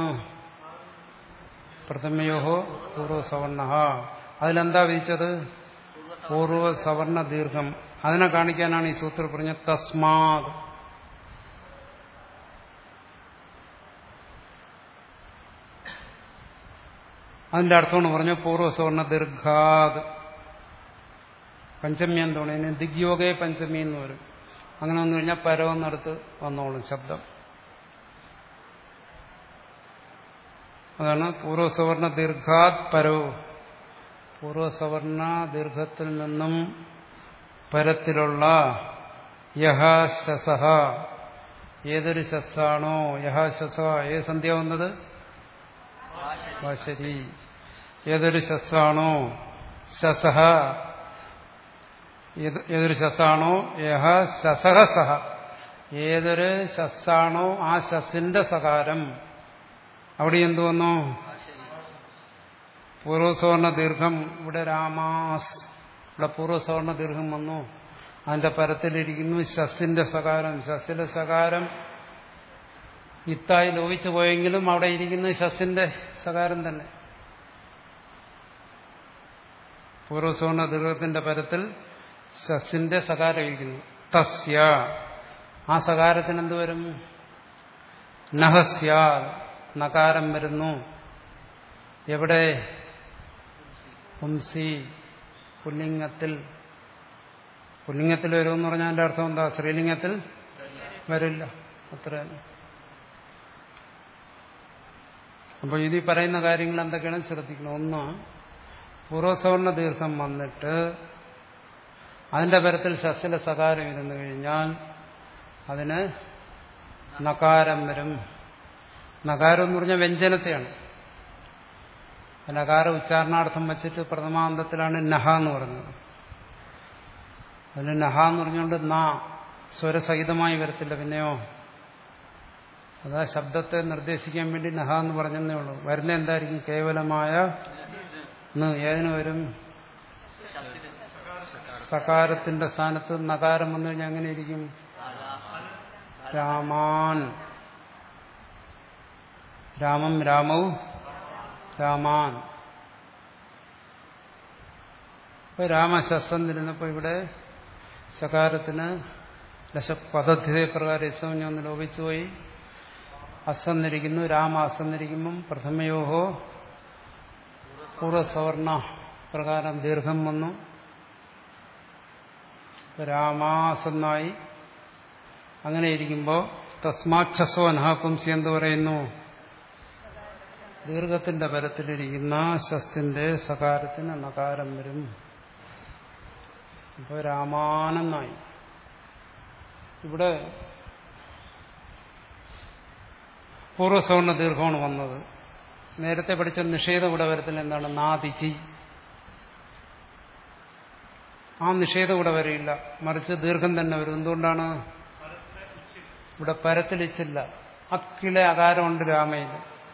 A: പ്രഥമയോഹോ പൂർവ്വസവർണ അതിലെന്താ വിധിച്ചത് പൂർവ്വസവർണ ദീർഘം അതിനെ കാണിക്കാനാണ് ഈ സൂത്രം പറഞ്ഞ തസ്മാത് അതിന്റെ അർത്ഥമാണ് പറഞ്ഞ പൂർവ്വസവർണ ദീർഘാത് പഞ്ചമി എന്താണ് ഇനി ദിഗ്യോഗേ പഞ്ചമി എന്ന് വരും അങ്ങനെ വന്നു കഴിഞ്ഞാൽ പരമെന്നടുത്ത് വന്നോളും ശബ്ദം അതാണ് പൂർവ്വസവർണ ദീർഘാത് പരോ പൂർവ്വസവർണ ദീർഘത്തിൽ നിന്നും പരത്തിലുള്ള യഹ ശസഹ ഏതൊരു ശസ്സാണോ യഹ ശസ ഏത് സന്ധ്യ വന്നത് ശരി ഏതൊരു ശസ്സാണോ ശസഹ ഏത് ഏതൊരു ശസ്സാണോ യഹ ശസഹ സഹ ഏതൊരു ശസ്സാണോ ആ ശസിന്റെ സകാരം അവിടെ എന്തു വന്നു പൂർവ്വസവർണ ദീർഘം ഇവിടെ രാമാസ് ഇവിടെ പൂർവ്വസവർണ ദീർഘം വന്നു അതിന്റെ പരത്തിലിരിക്കുന്നു ശസിന്റെ സകാരം ശസിന്റെ സകാരം ഇത്തായി ലോപിച്ചു പോയെങ്കിലും അവിടെ ഇരിക്കുന്ന ശസിന്റെ സകാരം തന്നെ പൂർവ്വസവർണ ദീർഘത്തിന്റെ പരത്തിൽ ശസിന്റെ സകാരം ഇരിക്കുന്നു തസ്യ ആ സകാരത്തിന് എന്ത് വരും നഹസ്യ നകാരം വരുന്നു എവിടെ പുംസി പുല്ലിംഗത്തിൽ പുല്ലിംഗത്തിൽ വരുമെന്ന് പറഞ്ഞാൽ അതിന്റെ അർത്ഥം എന്താ സ്ത്രീലിംഗത്തിൽ വരില്ല അത്ര തന്നെ അപ്പോൾ ഇതിൽ പറയുന്ന കാര്യങ്ങൾ എന്തൊക്കെയാണ് ശ്രദ്ധിക്കണം ഒന്ന് പൂർവ്വസവർണ ദീർഘം വന്നിട്ട് അതിന്റെ പരത്തിൽ ശസ്യന്റെ സകാരം ഇരുന്നു കഴിഞ്ഞാൽ അതിന് നകാരം വരും നകാരം എന്ന് പറഞ്ഞാൽ വ്യഞ്ജനത്തെയാണ് നകാര ഉച്ചാരണാർത്ഥം വെച്ചിട്ട് പ്രഥമാന്തത്തിലാണ് നഹ എന്ന് പറഞ്ഞത് അതിന് നഹ എന്ന് പറഞ്ഞുകൊണ്ട് നാ സ്വരസഹിതമായി വരത്തില്ല പിന്നെയോ അതാ ശബ്ദത്തെ നിർദ്ദേശിക്കാൻ വേണ്ടി നഹ എന്ന് പറഞ്ഞതേ ഉള്ളൂ വരുന്ന എന്തായിരിക്കും കേവലമായ ന്ന് ഏതിന് വരും സകാരത്തിന്റെ സ്ഥാനത്ത് നകാരം വന്നു കഴിഞ്ഞാൽ എങ്ങനെ ഇരിക്കും രാമാൻ രാമം രാമവും രാമാൻ ഇപ്പൊ രാമശസ്സം തിരുന്നപ്പോ ഇവിടെ സകാരത്തിന് ദശപദ്ധതി പ്രകാരം ഇസംജ്ഞ ഒന്ന് ലോപിച്ചുപോയി അസന്നിരിക്കുന്നു രാമ അസന്നിരിക്കുമ്പം പ്രഥമയോഹോ പൂർവ്വസവർണ പ്രകാരം ദീർഘം വന്നു രാമാസന്നായി അങ്ങനെ ഇരിക്കുമ്പോൾ തസ്മാച്ഛസോ അനഹാപുംസി എന്ന് പറയുന്നു ദീർഘത്തിന്റെ പരത്തിലിരിക്കുന്ന ശസ്യന്റെ സകാരത്തിന് നകാരം വരും ഇപ്പോൾ രാമാനെന്നായി ഇവിടെ പൂർവ്വസവർണ ദീർഘമാണ് വന്നത് നേരത്തെ പഠിച്ച നിഷേധം ഇവിടെ വരത്തില്ല എന്താണ് നാദിച്ചി ആ നിഷേധം ഇവിടെ വരില്ല മറിച്ച് ദീർഘം തന്നെ വരും എന്തുകൊണ്ടാണ് ഇവിടെ പരത്തിലിച്ചില്ല അക്കിലെ അകാരമുണ്ട് രാമയിൽ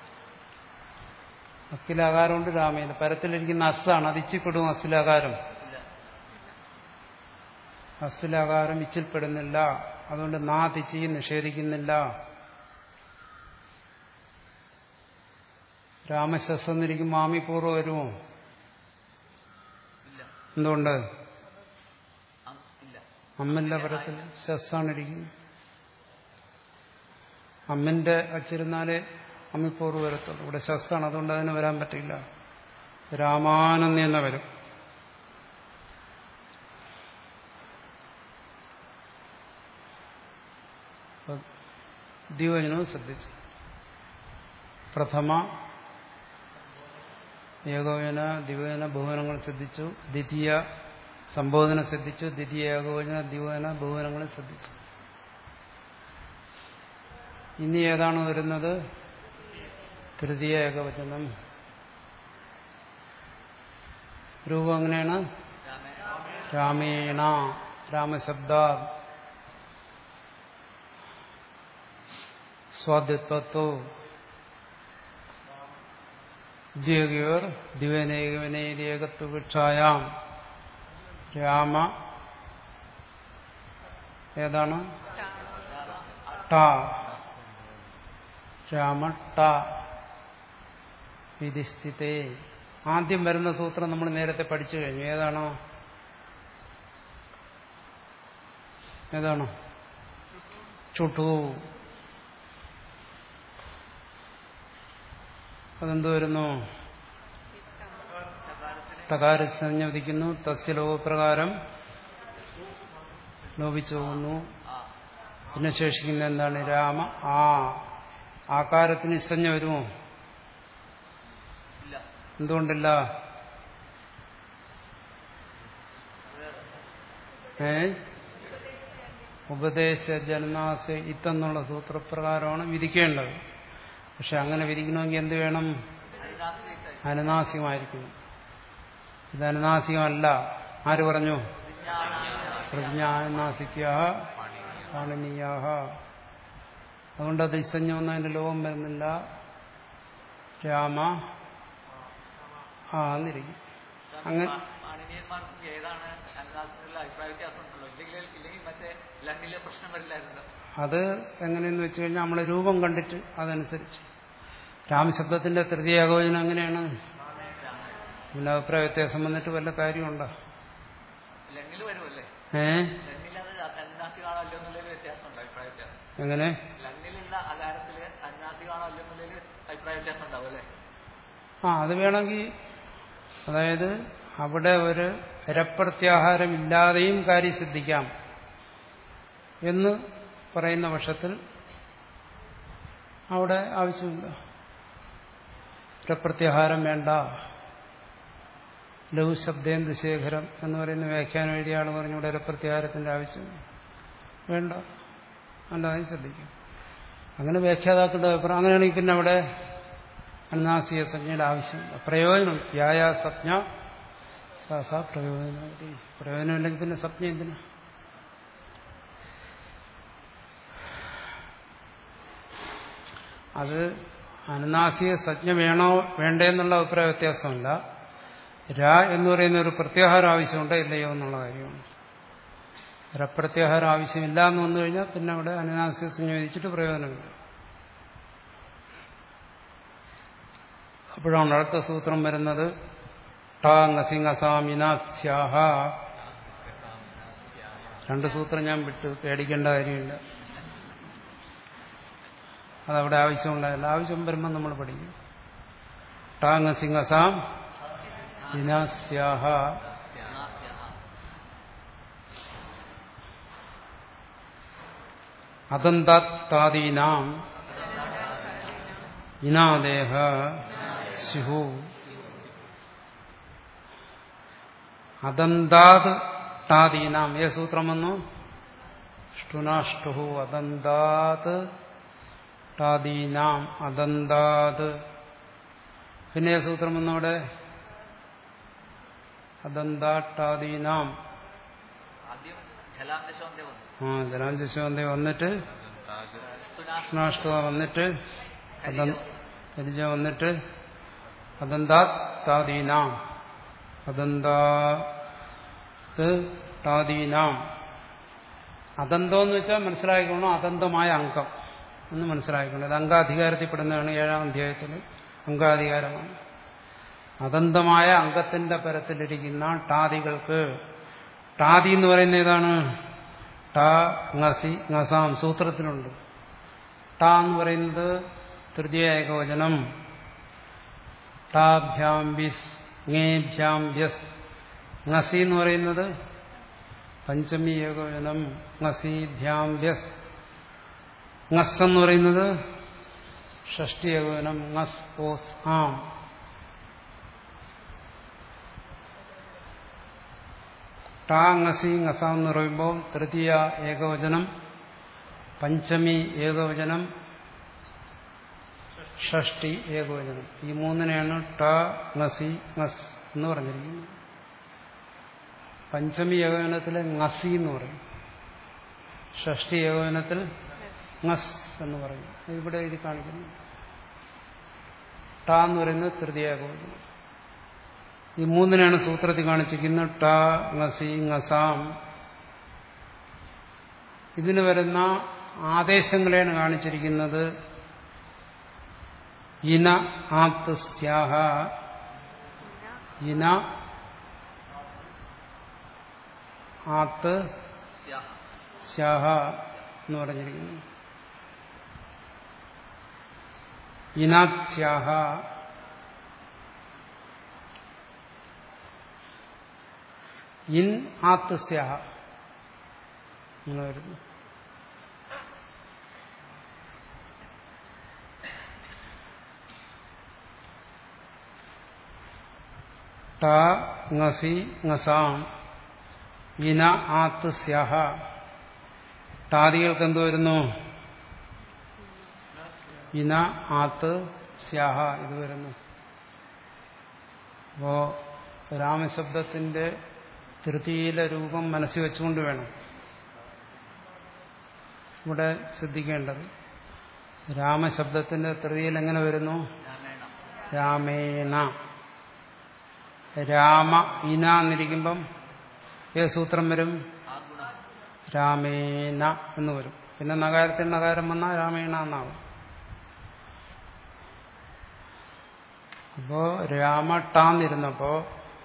A: അക്കിലെ അകാരമുണ്ട് രാമയിൽ പരത്തിലിരിക്കുന്ന അസ്സാണ് അത് ഇച്ചിപ്പെടും അസിലാകാരം
B: ഇല്ല
A: അസിലാകാരം ഇച്ചിൽപ്പെടുന്നില്ല അതുകൊണ്ട് നാതിച്ചി നിഷേധിക്കുന്നില്ല രാമശസ്സെന്നിരിക്കും മാമി പൂർവ്വം വരുമോ
B: ഇല്ല
A: എന്തുകൊണ്ട്
B: അം, ഇല്ല
A: അമ്മന്റെ പരത്തിൽ ശസ്സാണ് ഇരിക്കുന്നത് അമ്മിന്റെ വച്ചിരുന്നാലേ അമ്മിപ്പോറ് വരത്തുള്ളൂ ഇവിടെ ശസ്സാണ് അതുകൊണ്ട് അതിന് വരാൻ പറ്റില്ല രാമാനന്ദി എന്ന വരും അപ്പൊ ദ്വിവചനവും ശ്രദ്ധിച്ചു പ്രഥമ ഏകോപന ദ്വിവചന ബഹുവനങ്ങൾ ശ്രദ്ധിച്ചു ദ്വിതീയ സംബോധന ശ്രദ്ധിച്ചു ദ്വിതീയ ഏകോപന ദ്വിവചന ബഹുവനങ്ങൾ ശ്രദ്ധിച്ചു ഇനി ഏതാണ് വരുന്നത് തൃതീയ ഏകവചനം രൂപം എങ്ങനെയാണ്
B: രാമേ
A: രാമേണ രാമശബ്ദ സ്വാദ്യത്വത്തോ ദ്വിയോർ ദിവനേകവനേകത്വവൃക്ഷായാം രാമ ഏതാണ് ട രാമ ട വിധിസ്ഥിതേ ആദ്യം വരുന്ന സൂത്രം നമ്മൾ നേരത്തെ പഠിച്ചു കഴിഞ്ഞു ഏതാണോ ഏതാണോ ചുട്ടു അതെന്ത് വരുന്നു തകാരസഞ്ജ വിധിക്കുന്നു തസ്യ ലോകപ്രകാരം ലോപിച്ചു പോകുന്നു
B: ആ
A: പിന്നെ ശേഷിക്കുന്ന എന്താണ് രാമ ആ ആകാരത്തിന് ഇസഞ്ജ വരുമോ
B: ഇല്ല
A: എന്തുകൊണ്ടില്ല ഏ ഉപദേശ ജന്മാസ ഇത്തെന്നുള്ള സൂത്രപ്രകാരമാണ് വിധിക്കേണ്ടത് പക്ഷെ അങ്ങനെ വിധിക്കണമെങ്കിൽ എന്ത് വേണം
B: അതിനാശ്രയിച്ചായി
A: അനുനാസികമായിരിക്കണം ഇത് അനുനാസികമല്ല ആര് പറഞ്ഞു പ്രജ്ഞാനുനാസിക്ക പാണനീയാഹ അതുകൊണ്ട് അത് ഇസഞ്ഞൊന്നും അതിന്റെ ലോകം വരുന്നില്ല രാമ ആ എന്നിരിക്കും അങ്ങനെ
B: മാണിനിയന്മാർക്ക് ഏതാണ് അനുദാസത്തിലുള്ള അഭിപ്രായ വ്യത്യാസം ഉണ്ടല്ലോ ഇല്ലെങ്കിൽ ഇല്ലെങ്കിൽ മറ്റേ ലണ്ണിലെ പ്രശ്നം വരില്ലായിരുന്നല്ലോ
A: അത് എങ്ങനെയെന്ന് വെച്ച് കഴിഞ്ഞാൽ നമ്മളെ രൂപം കണ്ടിട്ട് അതനുസരിച്ച് രാമശബ്ദത്തിന്റെ തൃതീയ ഏകോചനം എങ്ങനെയാണ് പിന്നെ അഭിപ്രായ വ്യത്യാസം വന്നിട്ട് വല്ല കാര്യമുണ്ടോ
B: ലണ്ണിൽ വരുമല്ലേ
A: ഏ
B: ലണ്ണിൽ അത് അനുനാസികാണോ അല്ലോ എന്നുള്ളൊരു വ്യത്യാസം ഉണ്ട് അഭിപ്രായ വ്യത്യാസം
A: എങ്ങനെ
B: ലണ്ണിലുള്ള അകാരത്തില് അനുനാസികാണോ അല്ലോ എന്നുള്ളൊരു അഭിപ്രായ വ്യത്യാസം ഉണ്ടാവും അല്ലേ
A: ആ അത് വേണമെങ്കിൽ അതായത് അവിടെ ഒരു രപ്രത്യാഹാരം ഇല്ലാതെയും കാര്യം സിദ്ധിക്കാം എന്ന് പറയുന്ന പക്ഷത്തിൽ അവിടെ ആവശ്യമില്ല രപ്രത്യാഹാരം വേണ്ട ലഘുശബ്ദേന്ദു ശേഖരം എന്ന് പറയുന്ന വ്യാഖ്യാനം എഴുതിയ ആൾ പറഞ്ഞു ഇവിടെ രപ്രത്യാഹാരത്തിന്റെ ആവശ്യം വേണ്ട അല്ലാതെ ശ്രദ്ധിക്കും അങ്ങനെ വ്യാഖ്യാതാക്കളുടെ അഭിപ്രായം അങ്ങനെയാണെങ്കിൽ പിന്നെ അവിടെ അനുനാസിക സംജ്ഞയുടെ ആവശ്യമില്ല പ്രയോജനം യായ സജ്ഞ സാ സാ പ്രയോജനം പ്രയോജനമില്ലെങ്കിൽ പിന്നെ സജ്ഞ എന്തിനാ അത് അനുനാസിക സജ്ഞ വേണോ വേണ്ടേ എന്നുള്ള അഭിപ്രായ വ്യത്യാസമല്ല രാ എന്ന് പറയുന്ന ഒരു പ്രത്യാഹാരം ആവശ്യമുണ്ടോ ഇല്ലയോ എന്നുള്ള കാര്യമാണ് രപ്രത്യാഹാരം ആവശ്യമില്ല എന്ന് വന്നു കഴിഞ്ഞാൽ പിന്നെ അവിടെ അനുനാസിക സഞ്ജ വിധിച്ചിട്ട് പ്രയോജനമില്ല അപ്പോഴാണ് അടുത്ത സൂത്രം വരുന്നത് ടാങ്ങസിംഗസാമിനാസ്യാഹ രണ്ട് സൂത്രം ഞാൻ വിട്ടു പേടിക്കേണ്ട കാര്യമില്ല അതവിടെ ആവശ്യമുണ്ടായില്ല ആവശ്യം വരുമ്പോൾ നമ്മൾ പഠിക്കും ടാങ് സിംഹസാം വിനാസ്യാഹ അതന്താത്താദീനാം ഇനാദേഹ സ്യുഹു അതന്താത് ടാദീനാം ഏ സൂത്രം വന്നു ഷ്ടുനാഷ്ടു അതന്താത് ടാദീനാം അതന്താത് പിന്നെ ഏ സൂത്രം വന്നു അവിടെ അതന്താട്ടാദീനാം
B: ആദ്യം ജലാന്തശോന്റെ വന്നു
A: ആ ജലാഞ്ചശോന്തി വന്നിട്ട് കൃഷ്ണാഷ്ട വന്നിട്ട് പരിച വന്നിട്ട് അതന്താത് താദീനാം അതന്താത് താദീനാം അതന്തം എന്ന് വെച്ചാൽ മനസ്സിലാക്കിക്കണം അതന്തമായ അംഗം എന്ന് മനസ്സിലാക്കണം ഇത് അംഗാധികാരത്തിൽപ്പെടുന്നതാണ് ഏഴാം അധ്യായത്തിൽ അംഗാധികാരമാണ് അതന്തമായ അംഗത്തിന്റെ പരത്തിലിരിക്കുന്ന ടാദികൾക്ക് ടാദി എന്ന് പറയുന്ന ഏതാണ് ടാ ngസി ngസാം സൂത്രത്തിലുണ്ട് ടാ എന്ന് പറയുന്നത് തൃതീയ ഏകവചനം ടാഭ്യാം വിസ് ങേഭ്യാം വ്യസ് ngസി എന്ന് പറയുന്നത് പഞ്ചമി ഏകവചനം ngസീഭ്യാം വ്യസ് ngസ് എന്ന് പറയുന്നത് ഷഷ്ടി ഏകവചനം ngസ് ഓസ് ആം ടാ ngസി ngസാം എന്ന് പറയുമ്പോൾ തൃതീയ ഏകവചനം പഞ്ചമി ഏകവചനം ഷഷ്ടി ഏകവചനം ഈ മൂന്നിനെയാണ് ട ngസി ngസ് എന്ന് പറഞ്ഞിരിക്കുന്നത് പഞ്ചമി ഏകവചനത്തിൽ ngസി എന്ന് പറയും ഷഷ്ടി ഏകവചനത്തിൽ ngസ് എന്ന് പറയും ഇവിടെ ഇത് കാണിക്കുന്നു ട എന്ന് പറയുന്നത് തൃതീയ ഏകവചനം ഈ മൂന്നിനാണ് സൂത്രത്തിൽ കാണിച്ചിരിക്കുന്നത് ട ngസി ngസാം ഇതിന് വരുന്ന ആദേശങ്ങളെയാണ് കാണിച്ചിരിക്കുന്നത് ഇന ആത്ത് സ്യാഹ ഇന ആത്ത്
B: സ്യാഹ.
A: സ്യാഹ എന്ന് പറഞ്ഞിരിക്കുന്നു ഇനാത്സ്യാഹ ഇൻ ആത്ത് സ്യാഹ അങ്ങനെ വരുന്നു ട ngസി ngസാം ഇന ആത്ത് സ്യാഹ ടാദികൾക്ക് എന്ത് വരുന്നു ഇന ആത്ത് സ്യാഹ ഇത് വരുന്നു അപ്പോ രാമശബ്ദത്തിന്റെ തൃതീയിലെ രൂപം മനസ്സിൽ വെച്ചുകൊണ്ട് വേണം ഇവിടെ ശ്രദ്ധിക്കേണ്ടത് രാമശബ്ദത്തിന്റെ തൃതിയിൽ എങ്ങനെ വരുന്നു
B: രാമേണ
A: രാമേണ രാമ ഇന എന്നിരിക്കുമ്പം ഏത് സൂത്രം വരും
B: ആ ഗുണം
A: രാമേന എന്ന് വരും പിന്നെ നഗാരത്തിൽ നഗാരം വന്നാൽ രാമേണ എന്നാവും അപ്പോ രാമ ടാന്നിരുന്നപ്പോ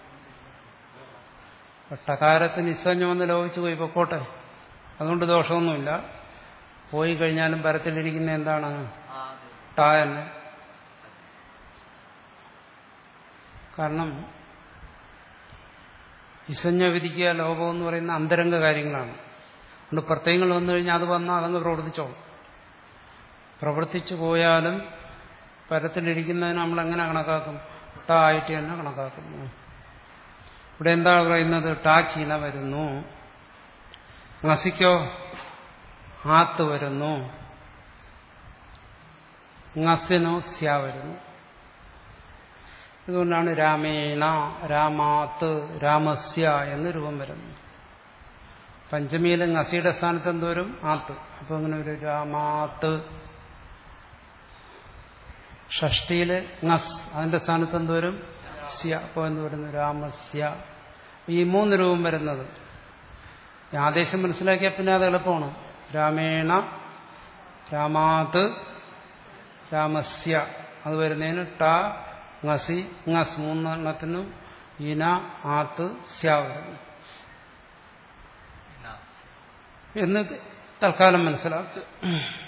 A: ടകാരത്തിന് ഇസഞ്ഞു വന്ന് ലോപിച്ചു പോയി പൊക്കോട്ടെ അതുകൊണ്ട് ദോഷമൊന്നുമില്ല പോയി കഴിഞ്ഞാലും പരത്തിലിരിക്കുന്ന എന്താണ്
B: ആ അതെ
A: ടാ തന്നെ കാരണം ഇസഞ്ഞ വിധിക്കുക ലോകം എന്ന് പറയുന്ന അന്തരംഗ കാര്യങ്ങളാണ് അതുകൊണ്ട് പ്രത്യയങ്ങൾ വന്നു കഴിഞ്ഞാൽ അത് വന്നാൽ അതങ്ങ് പ്രവർത്തിച്ചോളും പ്രവർത്തിച്ചു പോയാലും പരത്തിലിരിക്കുന്നതിന് നമ്മൾ എങ്ങനെ കണക്കാക്കും ടാ ആയിട്ട് തന്നെ കണക്കാക്കുന്നു ഇവിടെ എന്താ പറയുന്നത് ടാക്കീന വരുന്നു ngസിക്കോ ആത്ത് വരുന്നു ngസിനോ സ്യ വരുന്നു ഇതുകൊണ്ടാണ് രാമേണ രാമാത്ത് രാമസ്യ എന്ന് രൂപം വരുന്നത് പഞ്ചമിയിൽ ngസിയുടെ സ്ഥാനത്ത് എന്തോരും ആത്ത് അപ്പൊ അങ്ങനെ ഒരു രാമാത്ത് ഷഷ്ടിയില് ngസ് അതിന്റെ സ്ഥാനത്ത് എന്തോരും സ്യ അപ്പൊ എന്ത് വരുന്നു രാമസ്യ ഈ മൂന്ന് രൂപം വരുന്നത് ഈ ആദേശം മനസ്സിലാക്കിയാൽ പിന്നെ അത് എളുപ്പമാണ് രാമേണ രാമാത് രാമസ്യ അത് വരുന്നതിന് ട ngസി ngസ് മൂന്നെണ്ണത്തിനും ഇന ആത്ത് സ്യ വരുന്നു
B: ഇന്ന
A: എന്ന് തൽക്കാലം മനസ്സിലാക്കുക